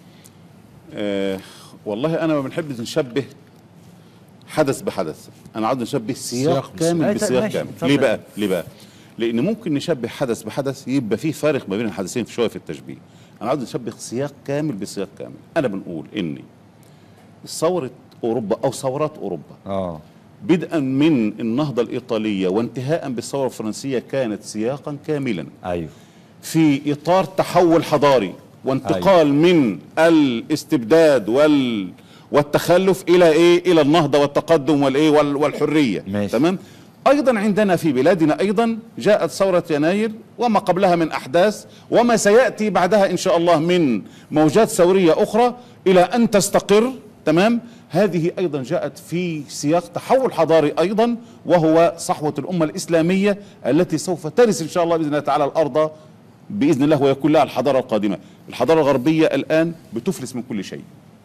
آه والله انا ما بنحب نشبه حدث بحدث انا عاوز نشبه سياق سياق كامل أي طيب بسياق ماشي، كامل اتفضل. ليه بقى ليه بقى لان ممكن نشبه حدث بحدث يبقى في فارق ما بين الحدثين في شويه في التشبيه انا عاوز نشبه سياق كامل بسياق كامل انا بنقول ان ثوره اوروبا او ثورات اوروبا اه بدءا من النهضه الايطاليه وانتهاء بالثوره الفرنسيه كانت سياقا كاملا ايوه في اطار تحول حضاري وانتقال من الاستبداد وال والتخلف الى ايه الى النهضه والتقدم والايه وال- والحريه ماشي. تمام ايضا عندنا في بلادنا ايضا جاءت ثوره يناير وما قبلها من احداث وما سياتي بعدها ان شاء الله من موجات ثوريه اخرى الى ان تستقر تمام هذه ايضا جاءت في سياق تحول حضاري ايضا وهو صحوه الامه الاسلاميه التي سوف ترث ان شاء الله باذن الله تعالى الارض باذن الله ويكون لها الحضاره القادمه الحضاره الغربيه الان بتفلس من كل شيء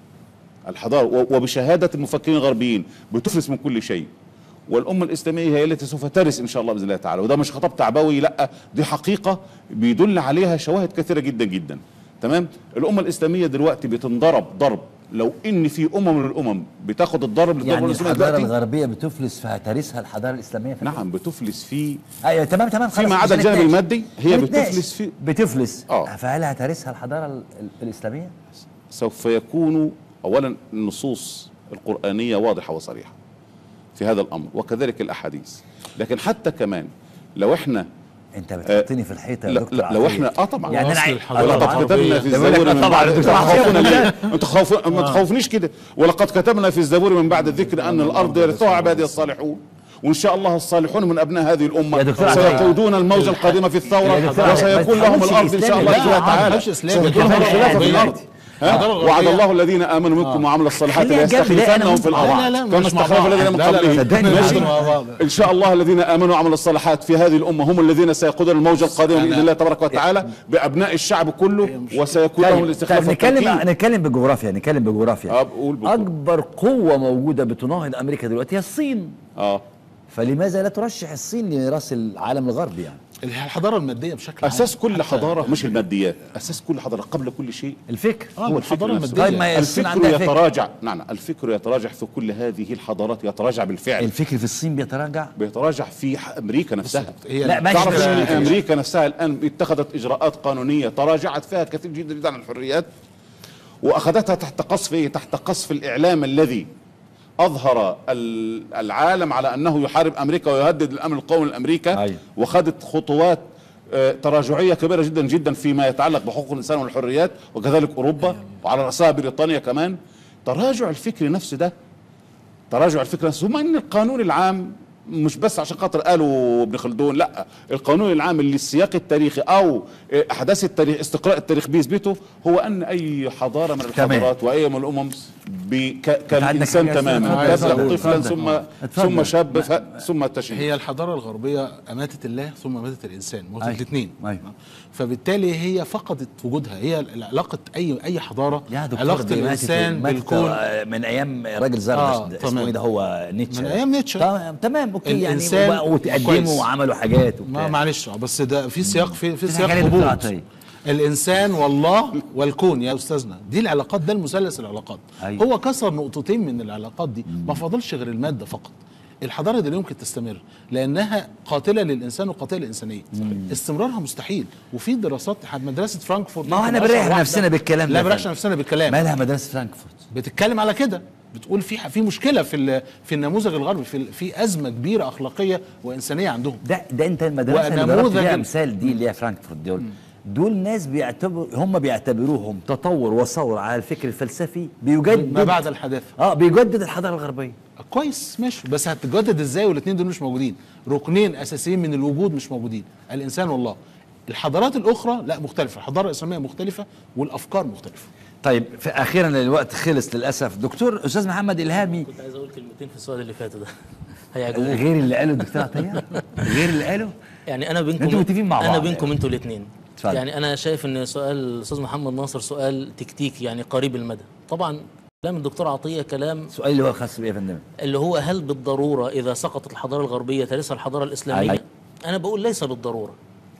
الحضارة و- وبشهادة المفكرين الغربيين بتفلس من كل شيء والأمة الإسلامية هي التي سوف ترث إن شاء الله بإذن الله تعالى وده مش خطاب تعبوي لا دي حقيقة بيدل عليها شواهد كثيرة جدا جدا تمام الأمة الإسلامية دلوقتي بتنضرب ضرب لو إن في أمم من الأمم بتاخد الضرب اللي يعني بتضربه الإسلامية الحضاره دلوقتي الغربيه بتفلس فهترثها الحضاره الاسلاميه في نعم بتفلس في ايوه تمام تمام خلاص فيما مش عدا الجانب هنتناقش. المادي هي هنتناقش. بتفلس في بتفلس آه. فهل هترثها الحضاره ال- ال- الاسلاميه؟ سوف يكون اولا النصوص القرانيه واضحه وصريحه في هذا الامر وكذلك الاحاديث لكن حتى كمان لو احنا انت بتحطني في الحيطه يا لا, دكتور لا لو عطية. احنا اه طبعا يعني انا أصل عايز- الحضارة آه طبعاً. ولقد كتبنا في ده بيقول لك الزبور من طبعاً بعد دكتور عطية تخوفونا بيقول ليه؟ انتوا تخوفوا ما تخوفنيش كده ولقد كتبنا في الزبور من بعد الذكر ان الارض يرثها عبادي الصالحون وان شاء الله الصالحون من ابناء هذه الامه يا دكتور عطية. سيقودون الموجه القادمه في يا الثوره دكتور عطية. وسيكون ما لهم تحاولش الارض ان شاء إسلامي. الله لا، باذن الله ما تعالى تحاولش إسلامي. سيكون لهم الحضارة الخلافه في الغربية. الارض ها؟ الحضارة وعد الغربية. الله الذين امنوا منكم وعملوا الصالحات خليها جنب، لا، أنا ليستخلفنهم في وأنت- الارض لا، لا، كما مش مع استخلف بعض. الذين من لا، لا، لا، قبلهم صدقني ماشي مش مع بعض. ان شاء الله الذين امنوا وعملوا الصالحات في هذه الامه هم الذين سيقودون الموجه القادمه باذن الله تبارك وتعالى بابناء الشعب كله وسيكون لهم طيب الاستخلاف طيب نتكلم والتمكين. نتكلم بجغرافيا نتكلم بجغرافيا آه، قول بجغرافيا. اكبر قوه موجوده بتناهض امريكا دلوقتي هي الصين اه فلماذا لا ترشح الصين لراس العالم الغربي يعني الحضاره الماديه بشكل عام اساس كل حتى- حضاره مش الماديات اساس كل حضاره قبل كل شيء الفكر اه هو الحضاره الفكر نفسه. الماديه طيب ما هي الصين الفكر عندها فكر يتراجع نعم الفكر يتراجع في كل هذه الحضارات يتراجع بالفعل الفكر في الصين بيتراجع بيتراجع في ح- امريكا نفسها هي لا، ماشي. تعرف ان الفكرة. امريكا نفسها الان اتخذت اجراءات قانونيه تراجعت فيها كثير جدا جدا عن الحريات واخذتها تحت قصف ايه تحت قصف الاعلام الذي اظهر ال- العالم على انه يحارب امريكا ويهدد الامن القومي لامريكا أيوة. وخدت خطوات آه، تراجعيه كبيره جدا جدا فيما يتعلق بحقوق الانسان والحريات وكذلك اوروبا وعلى راسها بريطانيا كمان تراجع الفكر نفسه ده تراجع الفكره ثم ان القانون العام مش بس عشان خاطر قالوا ابن خلدون لا القانون العام اللي السياق التاريخي او احداث التاريخ استقراء التاريخ بيثبته هو ان اي حضاره من تمام. الحضارات واي من الامم بي- ك- كالانسان حاجة تماما اتفضل، تبدا اتفضل، طفلا اتفضل. ثم اتفضل. ثم شاب ف- ثم تشيب هي الحضاره الغربيه اماتت الله ثم اماتت الانسان موتت أيوة. الاثنين أيوة. فبالتالي هي فقدت وجودها هي علاقه اي اي حضاره يا دكتور علاقه دي ماتت- الانسان ماتت بالكون من ايام راجل آه، زرد اسمه تمام. ايه ده هو نيتشه من أيام نيتشه. تمام تمام اوكي يعني الإنسان وبقوا وتقدموا كويس. وعملوا حاجات ما وبتاع معلش آه، بس ده في سياق في في في سياق حاجة دكتور هبوط عطية. الانسان والله والكون يا استاذنا دي العلاقات ده المثلث العلاقات أيوة. هو كسر نقطتين من العلاقات دي ما فاضلش غير الماده فقط الحضاره دي لا يمكن تستمر لانها قاتله للانسان وقاتله للانسانيه استمرارها مستحيل وفي دراسات مدرسه فرانكفورت ما هو يمكن احنا أشهر بنريح واحدة. نفسنا بالكلام ده لا يا بنريح فندم. نفسنا بالكلام مالها مدرسه فرانكفورت بتتكلم على كده بتقول في في مشكله في ال- في النموذج الغربي في في ازمه كبيره اخلاقيه وانسانيه عندهم ده ده انت المدرسه اللي ضربت ونموذج فيها ال- امثال دي اللي هي فرانكفورت دول دول ناس بيعتبروا هم بيعتبروهم تطور وثوره على الفكر الفلسفي بيجدد ما بعد الحداثه اه بيجدد الحضاره الغربيه كويس ماشي بس هتتجدد ازاي والاثنين دول مش موجودين ركنين اساسيين من الوجود مش موجودين الانسان والله الحضارات الاخرى لا مختلفه الحضاره الاسلاميه مختلفه والافكار مختلفه طيب في اخيرا الوقت خلص للاسف دكتور استاذ محمد الهامي كنت عايز اقول كلمتين في السؤال اللي فات ده هيعجبوك غير اللي قاله الدكتور عطيه غير اللي قاله يعني انا بينكم انتوا متفقين مع انا بعض بينكم يعني. انتوا الاثنين اتفضل. يعني انا شايف ان سؤال الاستاذ محمد ناصر سؤال تكتيكي يعني قريب المدى طبعا كلام الدكتور عطيه كلام السؤال اللي هو خاص بايه يا فندم اللي هو هل بالضروره اذا سقطت الحضاره الغربيه ترثها الحضاره الاسلاميه أي. انا بقول ليس بالضروره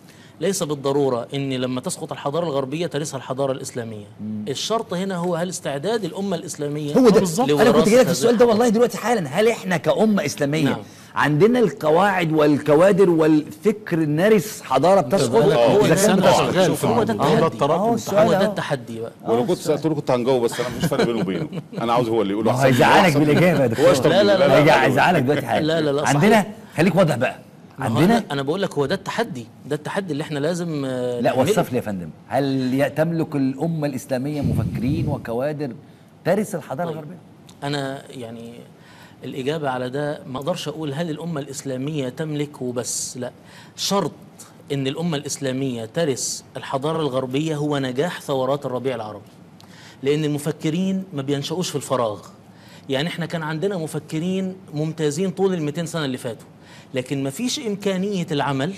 ليس بالضروره ان لما تسقط الحضاره الغربيه ترثها الحضاره الاسلاميه الشرط هنا هو هل استعداد الامه الاسلاميه هو ده بالظبط. انا كنت لوراثة جايلك في هذه السؤال ده الحضارة؟ والله دلوقتي حالا هل احنا كأمة إسلامية نعم. عندنا القواعد والكوادر والفكر نرث حضارة بتسقط بالك هو إذا الانسان كان شغال شوف، هو ده فعلا. هو ده التحدي. التراكم أهو السؤال هو ده أهو. التحدي بقى ولو كنت سالته كنت هنجاوب بس انا مش فرق بينه وبينه انا عاوز هو اللي يقول ما هو أحسن مني. هيزعلك أحسن بالإجابة يا هو دكتور اشطر لا، لا، مني. لا، هيجع- هيزعلك دلوقتي حاجة لا، لا، لا، صحيح. عندنا خليك واضح بقى ما هو عندنا أنا, انا بقول لك هو ده التحدي ده التحدي اللي احنا لازم آه، لا نعمله. وصف لي يا فندم هل ي- تملك الأمة الإسلامية مفكرين وكوادر ترث الحضارة الغربية انا يعني الاجابه على ده ما اقدرش اقول هل الامه الاسلاميه تملك وبس لا شرط ان الامه الاسلاميه ترث الحضاره الغربيه هو نجاح ثورات الربيع العربي لان المفكرين ما بينشأوش في الفراغ يعني احنا كان عندنا مفكرين ممتازين طول ال 200 سنه اللي فاتوا لكن ما فيش امكانيه العمل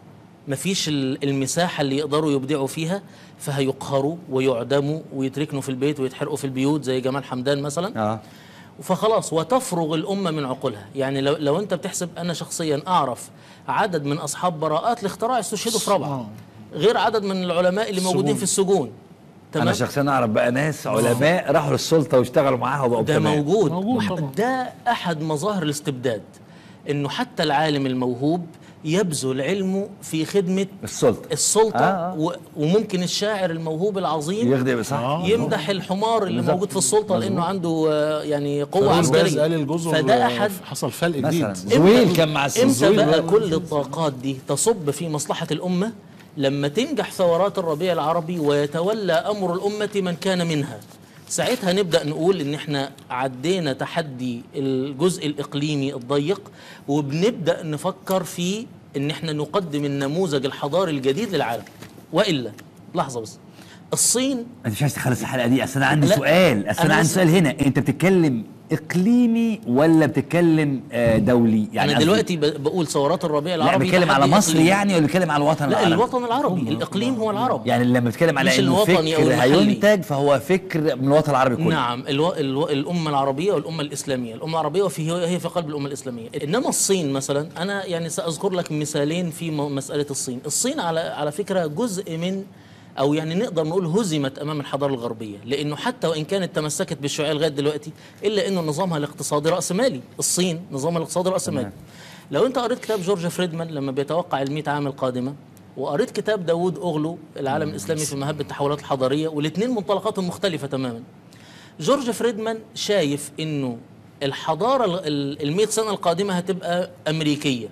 ما فيش ال- المساحه اللي يقدروا يبدعوا فيها فهيقهروا ويعدموا ويتركنوا في البيت ويتحرقوا في البيوت زي جمال حمدان مثلا اه فخلاص وتفرغ الأمة من عقولها يعني لو, لو أنت بتحسب أنا شخصيا أعرف عدد من أصحاب براءات الاختراع استشهدوا في رابعة غير عدد من العلماء اللي موجودين في السجون انا تمام شخصيا اعرف بقى ناس علماء راحوا للسلطه واشتغلوا معاها وبقوا ده حكماء. موجود, موجود وح- طبعا. ده أحد مظاهر الاستبداد إنه حتى العالم الموهوب يبذل علمه في خدمة السلطه السلطة آه، آه. و- وممكن الشاعر الموهوب العظيم يخدم صح آه. يمدح الحمار اللي بالظبط. موجود في السلطة لأنه عنده آه، يعني قوة فاروق باز عسكرية قال الجزر فده أحد حصل فلق جديد مثلا زويل كان مع امتى الزويل بقى كل الطاقات دي تصب في مصلحة الأمة لما تنجح ثورات الربيع العربي ويتولى أمر الأمة من كان منها ساعتها نبدأ نقول إن إحنا عدينا تحدي الجزء الإقليمي الضيق وبنبدأ نفكر في إن إحنا نقدم النموذج الحضاري الجديد للعالم وإلا لحظة بس الصين انت مش عايز تخلص الحلقه دي اصل انا عندي لا. سؤال اصل انا أنا عندي بس- سؤال هنا انت بتتكلم اقليمي ولا بتتكلم آه، دولي يعني أنا قصدي- دلوقتي ب- بقول ثورات الربيع لا العربي بتكلم على تحدي مصر إقليمي. يعني ولا بتكلم على الوطن لا العربي الوطن العربي الإقليم هو العرب يعني لما بتكلم على مش انه الوطني أو فكر المحلي. هينتج فهو فكر من الوطن العربي كله نعم الو... الو... الأمة العربية والأمة الإسلامية الأمة العربية وفي هي في قلب الأمة الإسلامية إنما الصين مثلا أنا يعني سأذكر لك مثالين في م... مسألة الصين الصين على على فكرة جزء من أو يعني نقدر نقول هزمت أمام الحضارة الغربية لأنه حتى وإن كانت تمسكت بالشيوعية لغاية دلوقتي إلا إنه نظامها الاقتصادي رأسمالي الصين نظامها الاقتصادي رأسمالي لو أنت قريت كتاب جورج فريدمان لما بيتوقع المئة عام القادمة وقريت كتاب داوود أغلو العالم الإسلامي في مهب التحولات الحضارية والاثنين منطلقاتهم مختلفة تماما جورج فريدمان شايف انه الحضاره ال 100 سنه القادمه هتبقى امريكيه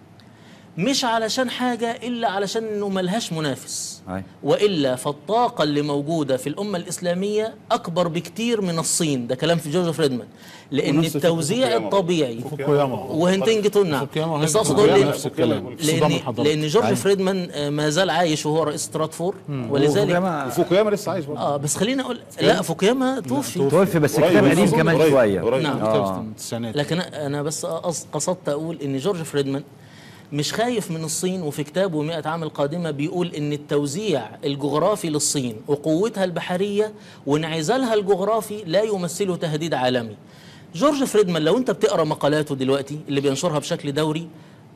مش علشان حاجه الا علشان انه ملهاش منافس أي. والا فالطاقه اللي موجوده في الامه الاسلاميه اكبر بكتير من الصين ده كلام في جورج فريدمان لان ونفس التوزيع فوكوياما. الطبيعي فوكوياما وهنتنجتون نعم فوكوياما بس هي- اقصد اقول فوكوياما ليه- نفس الكلام الصدام لان الحضاري لان جورج أي. فريدمان آه، ما زال عايش وهو رئيس ستراتفور ولذلك وفوكوياما وفوكوياما لسه عايش برضه اه بس خليني اقول لا فوكوياما توفي توفي بس قريب، الكتاب قديم أظن كمان قريب، شويه قريب. نعم. آه. التسعينات لكن انا بس قص- قصدت اقول ان جورج فريدمان مش خايف من الصين وفي كتابه 100 عام القادمه بيقول ان التوزيع الجغرافي للصين وقوتها البحريه وانعزالها الجغرافي لا يمثله تهديد عالمي. جورج فريدمان لو انت بتقرا مقالاته دلوقتي اللي بينشرها بشكل دوري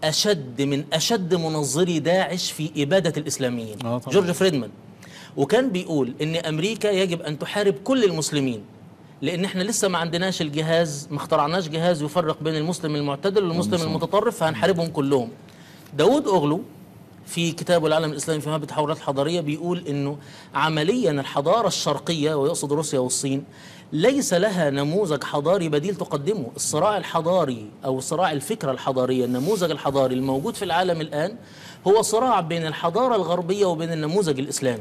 اشد من اشد منظري داعش في اباده الاسلاميين. آه طبعاً. جورج فريدمان وكان بيقول ان امريكا يجب ان تحارب كل المسلمين لان احنا لسه ما عندناش الجهاز ما اخترعناش جهاز يفرق بين المسلم المعتدل والمسلم المتطرف فهنحاربهم كلهم داود اغلو في كتابه العالم الاسلامي في مهب التحولات الحضاريه بيقول انه عمليا الحضاره الشرقيه ويقصد روسيا والصين ليس لها نموذج حضاري بديل تقدمه الصراع الحضاري او صراع الفكره الحضاريه النموذج الحضاري الموجود في العالم الان هو صراع بين الحضاره الغربيه وبين النموذج الاسلامي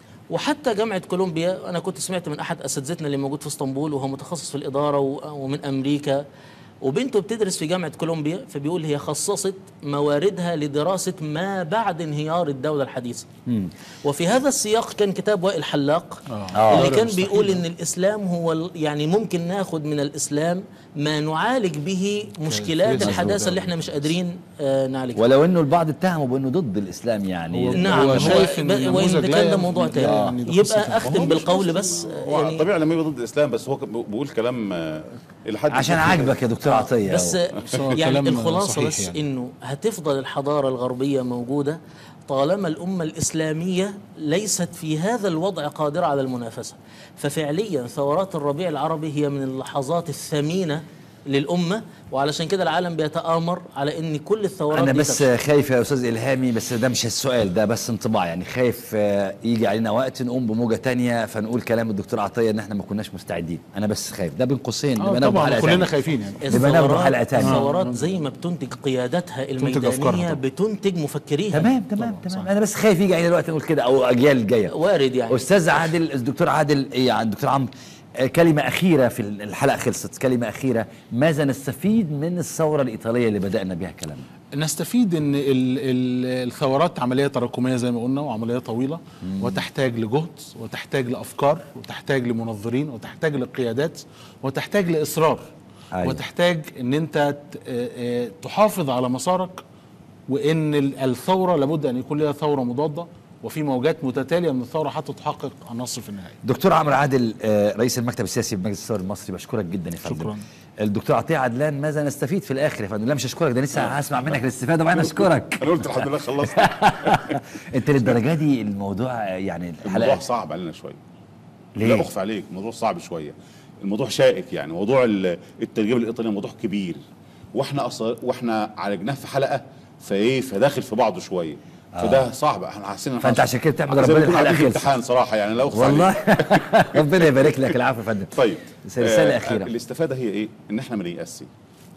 وحتى جامعة كولومبيا أنا كنت سمعت من أحد أساتذتنا اللي موجود في اسطنبول وهو متخصص في الإدارة و- ومن أمريكا وبنته بتدرس في جامعة كولومبيا فبيقول هي خصصت مواردها لدراسة ما بعد انهيار الدولة الحديثة وفي هذا السياق كان كتاب وائل حلاق آه. اللي كان بيقول إن الإسلام هو ال- يعني ممكن ناخد من الإسلام ما نعالج به مشكلات كيف الحداثة اللي احنا مش قادرين آه، نعالجها ولو انه البعض اتهموا بانه ضد الاسلام يعني نعم هو هو شايف إن ب- وإن النموذج لا كان ده ينفع- موضوع لا تاني يعني ده قصة يبقى أختم بالقول بس هو يعني طبيعي لما يبقى ضد الاسلام بس هو ك- بيقول كلام آه، الى حد عشان كبير. عاجبك يا دكتور عطيه بس هو يعني كلام الخلاصة صحيح بس يعني. إنه هتفضل الحضارة الغربية موجودة طالما الأمة الإسلامية ليست في هذا الوضع قادرة على المنافسة ففعليا ثورات الربيع العربي هي من اللحظات الثمينة للأمة وعلشان كده العالم بيتآمر على إن كل الثورات انا دي بس تفشل. خايف يا استاذ الهامي بس ده مش السؤال ده بس انطباع يعني خايف آه، يجي علينا وقت نقوم بموجه تانية فنقول كلام الدكتور عطيه ان احنا ما كناش مستعدين انا بس خايف ده بين قوسين آه نبقى ناخده طبعا حلقه كلنا تانية. خايفين يعني نبقى ناخده حلقه تانية الثورات زي ما بتنتج قيادتها الميدانية أفكارها طبعا. بتنتج مفكريها تمام تمام تمام انا بس خايف يجي علينا الوقت نقول كده او اجيال الجايه وارد يعني استاذ عادل الدكتور عادل ايه يعني الدكتور عمرو آه، كلمة أخيرة في الحلقة خلصت كلمة أخيرة ماذا نستفيد من الثورة الإيطالية اللي بدأنا بها كلامنا نستفيد ان ال ال الثورات عمليه تراكميه زي ما قلنا وعمليه طويله وتحتاج لجهد وتحتاج لافكار وتحتاج لمنظرين وتحتاج لقيادات وتحتاج لاصرار أيوة. وتحتاج ان انت ت- آه، آه، تحافظ على مسارك وان ال- الثوره لابد ان يكون لها ثوره مضاده وفي موجات متتاليه من الثوره حتى تحقق النصر في النهايه دكتور عمرو عادل آه، رئيس المكتب السياسي بمجلس الثوري المصري بشكرك جدا يا فندم شكراً. الدكتور عطيه عدلان ماذا نستفيد في الاخر يا فندم لا مش اشكرك ده لسه هسمع منك الاستفاده وبعدين اشكرك انا قلت الحمد لله خلصت انت للدرجه دي الموضوع آه، يعني الموضوع الحلقه صعب علينا شويه ليه؟ لا اخفى عليك الموضوع صعب شويه الموضوع شائك يعني موضوع ال- الترجمه الايطاليه موضوع كبير واحنا أصلا واحنا عالجناه في حلقه فايه فداخل في بعضه شويه فده صعب احنا حاسين إن فأنت إحنا- عشان كده بتحمد زي ما ربنا نكون الحلقة قاعدين في خلصت. امتحان صراحه يعني لا اخفى والله عليك. ربنا يبارك لك العفو يا فندم طيب رسالة آه، أخيرة. الاستفاده هي ايه ان احنا ما نيأسي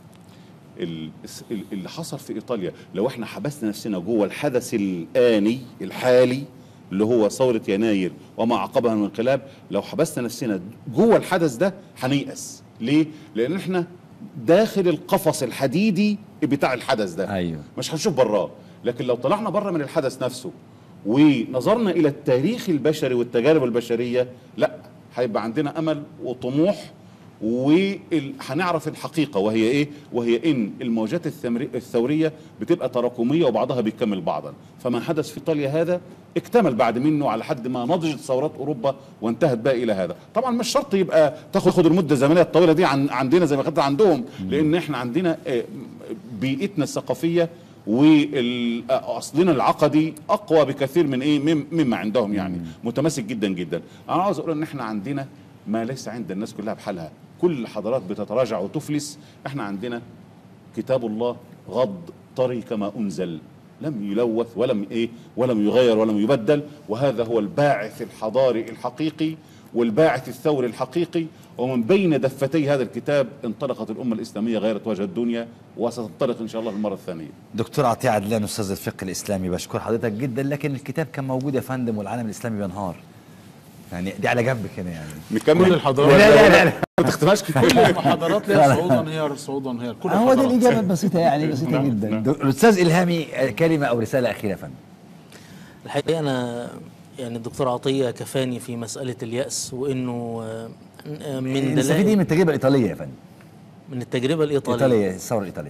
ال- ال- اللي حصل في ايطاليا لو احنا حبسنا نفسنا جوه الحدث الاني الحالي اللي هو ثوره يناير وما عقبها من انقلاب لو حبسنا نفسنا جوه الحدث ده هنيأس ليه لان احنا داخل القفص الحديدي بتاع الحدث ده أيوه. مش هنشوف براه لكن لو طلعنا بره من الحدث نفسه ونظرنا الى التاريخ البشري والتجارب البشريه لا هيبقى عندنا امل وطموح وهنعرف الحقيقه وهي ايه؟ وهي ان الموجات الثمري- الثوريه بتبقى تراكميه وبعضها بيكمل بعضا، فما حدث في ايطاليا هذا اكتمل بعد منه على حد ما نضجت ثورات اوروبا وانتهت بقى الى هذا، طبعا مش شرط يبقى تاخد المده الزمنيه الطويله دي عن عندنا زي ما كانت عندهم لان احنا عندنا آه، بيئتنا الثقافيه واصلنا العقدي اقوى بكثير من ايه مم- مما عندهم يعني متماسك جدا جدا انا عاوز اقول ان احنا عندنا ما ليس عند الناس كلها بحالها كل الحضارات بتتراجع وتفلس احنا عندنا كتاب الله غض طري كما انزل لم يلوث ولم ايه ولم يغير ولم يبدل وهذا هو الباعث الحضاري الحقيقي والباعث الثوري الحقيقي ومن بين دفتي هذا الكتاب انطلقت الامه الاسلاميه غيرت وجه الدنيا وستنطلق ان شاء الله المره الثانيه دكتور عطيه عدلان استاذ الفقه الاسلامي بشكر حضرتك جدا لكن الكتاب كان موجود يا فندم والعالم الاسلامي بينهار يعني دي على جنب كده يعني نكمل كل الحضارات لا لا لا, لا. ما تختمهاش كل المحاضرات ليها صعود انهيار صعود انهيار كل هو دي الحضارات. الاجابه البسيطه يعني بسيطه نعم، جدا نعم. دك- الاستاذ الهامي آه، كلمه او رساله اخيره يا فندم الحقيقه انا يعني الدكتور عطيه كفاني في مساله الياس وانه آه، آه، من نستفيد ايه دلائل من التجربه الايطاليه يا فندم من التجربه الايطاليه ايطاليا الثوره الايطاليه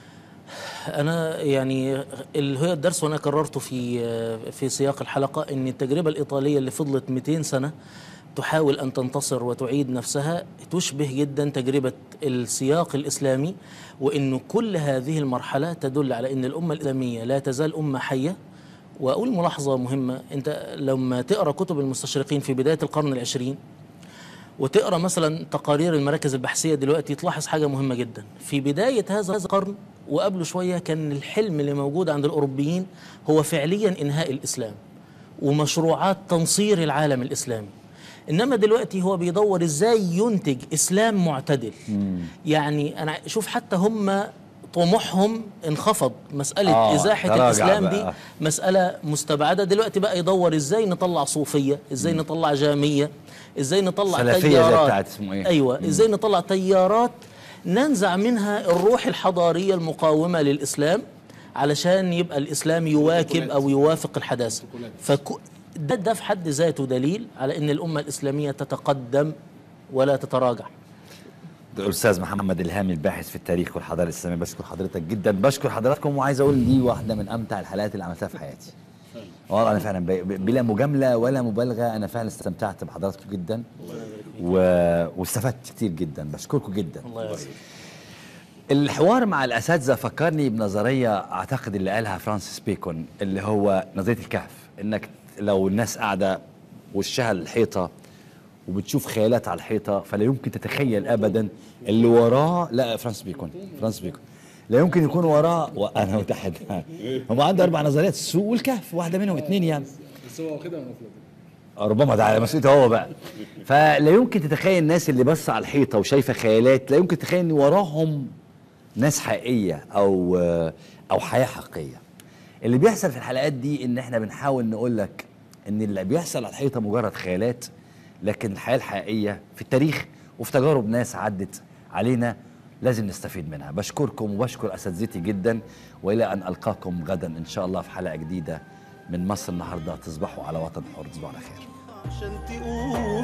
انا يعني اللي هو الدرس وانا كررته في في سياق الحلقه ان التجربه الايطاليه اللي فضلت 200 سنه تحاول ان تنتصر وتعيد نفسها تشبه جدا تجربه السياق الاسلامي وانه كل هذه المرحله تدل على ان الامه الاسلاميه لا تزال امه حيه واقول ملاحظه مهمه انت لما تقرا كتب المستشرقين في بدايه القرن العشرين وتقرا مثلا تقارير المراكز البحثيه دلوقتي تلاحظ حاجه مهمه جدا في بدايه هذا القرن وقبله شويه كان الحلم اللي موجود عند الاوروبيين هو فعليا انهاء الاسلام ومشروعات تنصير العالم الاسلامي انما دلوقتي هو بيدور ازاي ينتج اسلام معتدل يعني انا شوف حتى هم طموحهم انخفض مساله آه، ازاحه تراجع الاسلام دي بقى. مسألة مستبعدة دلوقتي بقى يدور ازاي نطلع صوفية ازاي نطلع جامية ازاي نطلع سلفية زي تيارات بتاعت اسمه إيه؟ ايوه ازاي نطلع تيارات ننزع منها الروح الحضارية المقاومة للإسلام علشان يبقى الإسلام يواكب أو يوافق الحداثة فكو ده, ده في حد ذاته دليل على أن الأمة الإسلامية تتقدم ولا تتراجع الاستاذ محمد الهامي الباحث في التاريخ والحضاره الاسلاميه بشكر حضرتك جدا بشكر حضراتكم وعايز اقول دي واحده من امتع الحلقات اللي عملتها في حياتي والله انا فعلا ب- ب- بلا مجامله ولا مبالغه انا فعلا استمتعت بحضراتكم جدا و... واستفدت كتير جدا بشكركم جدا الله يرضى الحوار مع الاساتذه فكرني بنظريه اعتقد اللي قالها فرانسيس بيكون اللي هو نظريه الكهف انك لو الناس قاعده وشها الحيطه وبتشوف خيالات على الحيطه فلا يمكن تتخيل ابدا اللي وراه لا فرانسيس بيكون فرانسيس بيكون لا يمكن يكون وراه وانا متحد هم عنده اربع نظريات السوق والكهف واحده منهم اثنين يعني بس هو واخدها من ربما ده على مسؤوليته هو بقى فلا يمكن تتخيل الناس اللي بص على الحيطه وشايفه خيالات لا يمكن تتخيل ان وراهم ناس حقيقيه او او حياه حقيقيه اللي بيحصل في الحلقات دي ان احنا بنحاول نقول لك ان اللي بيحصل على الحيطه مجرد خيالات لكن الحياه الحقيقيه في التاريخ وفي تجارب ناس عدت علينا لازم نستفيد منها بشكركم وبشكر اساتذتي جدا والى ان القاكم غدا ان شاء الله في حلقه جديده من مصر النهارده تصبحوا على وطن حر تصبحوا على خير عشان تقول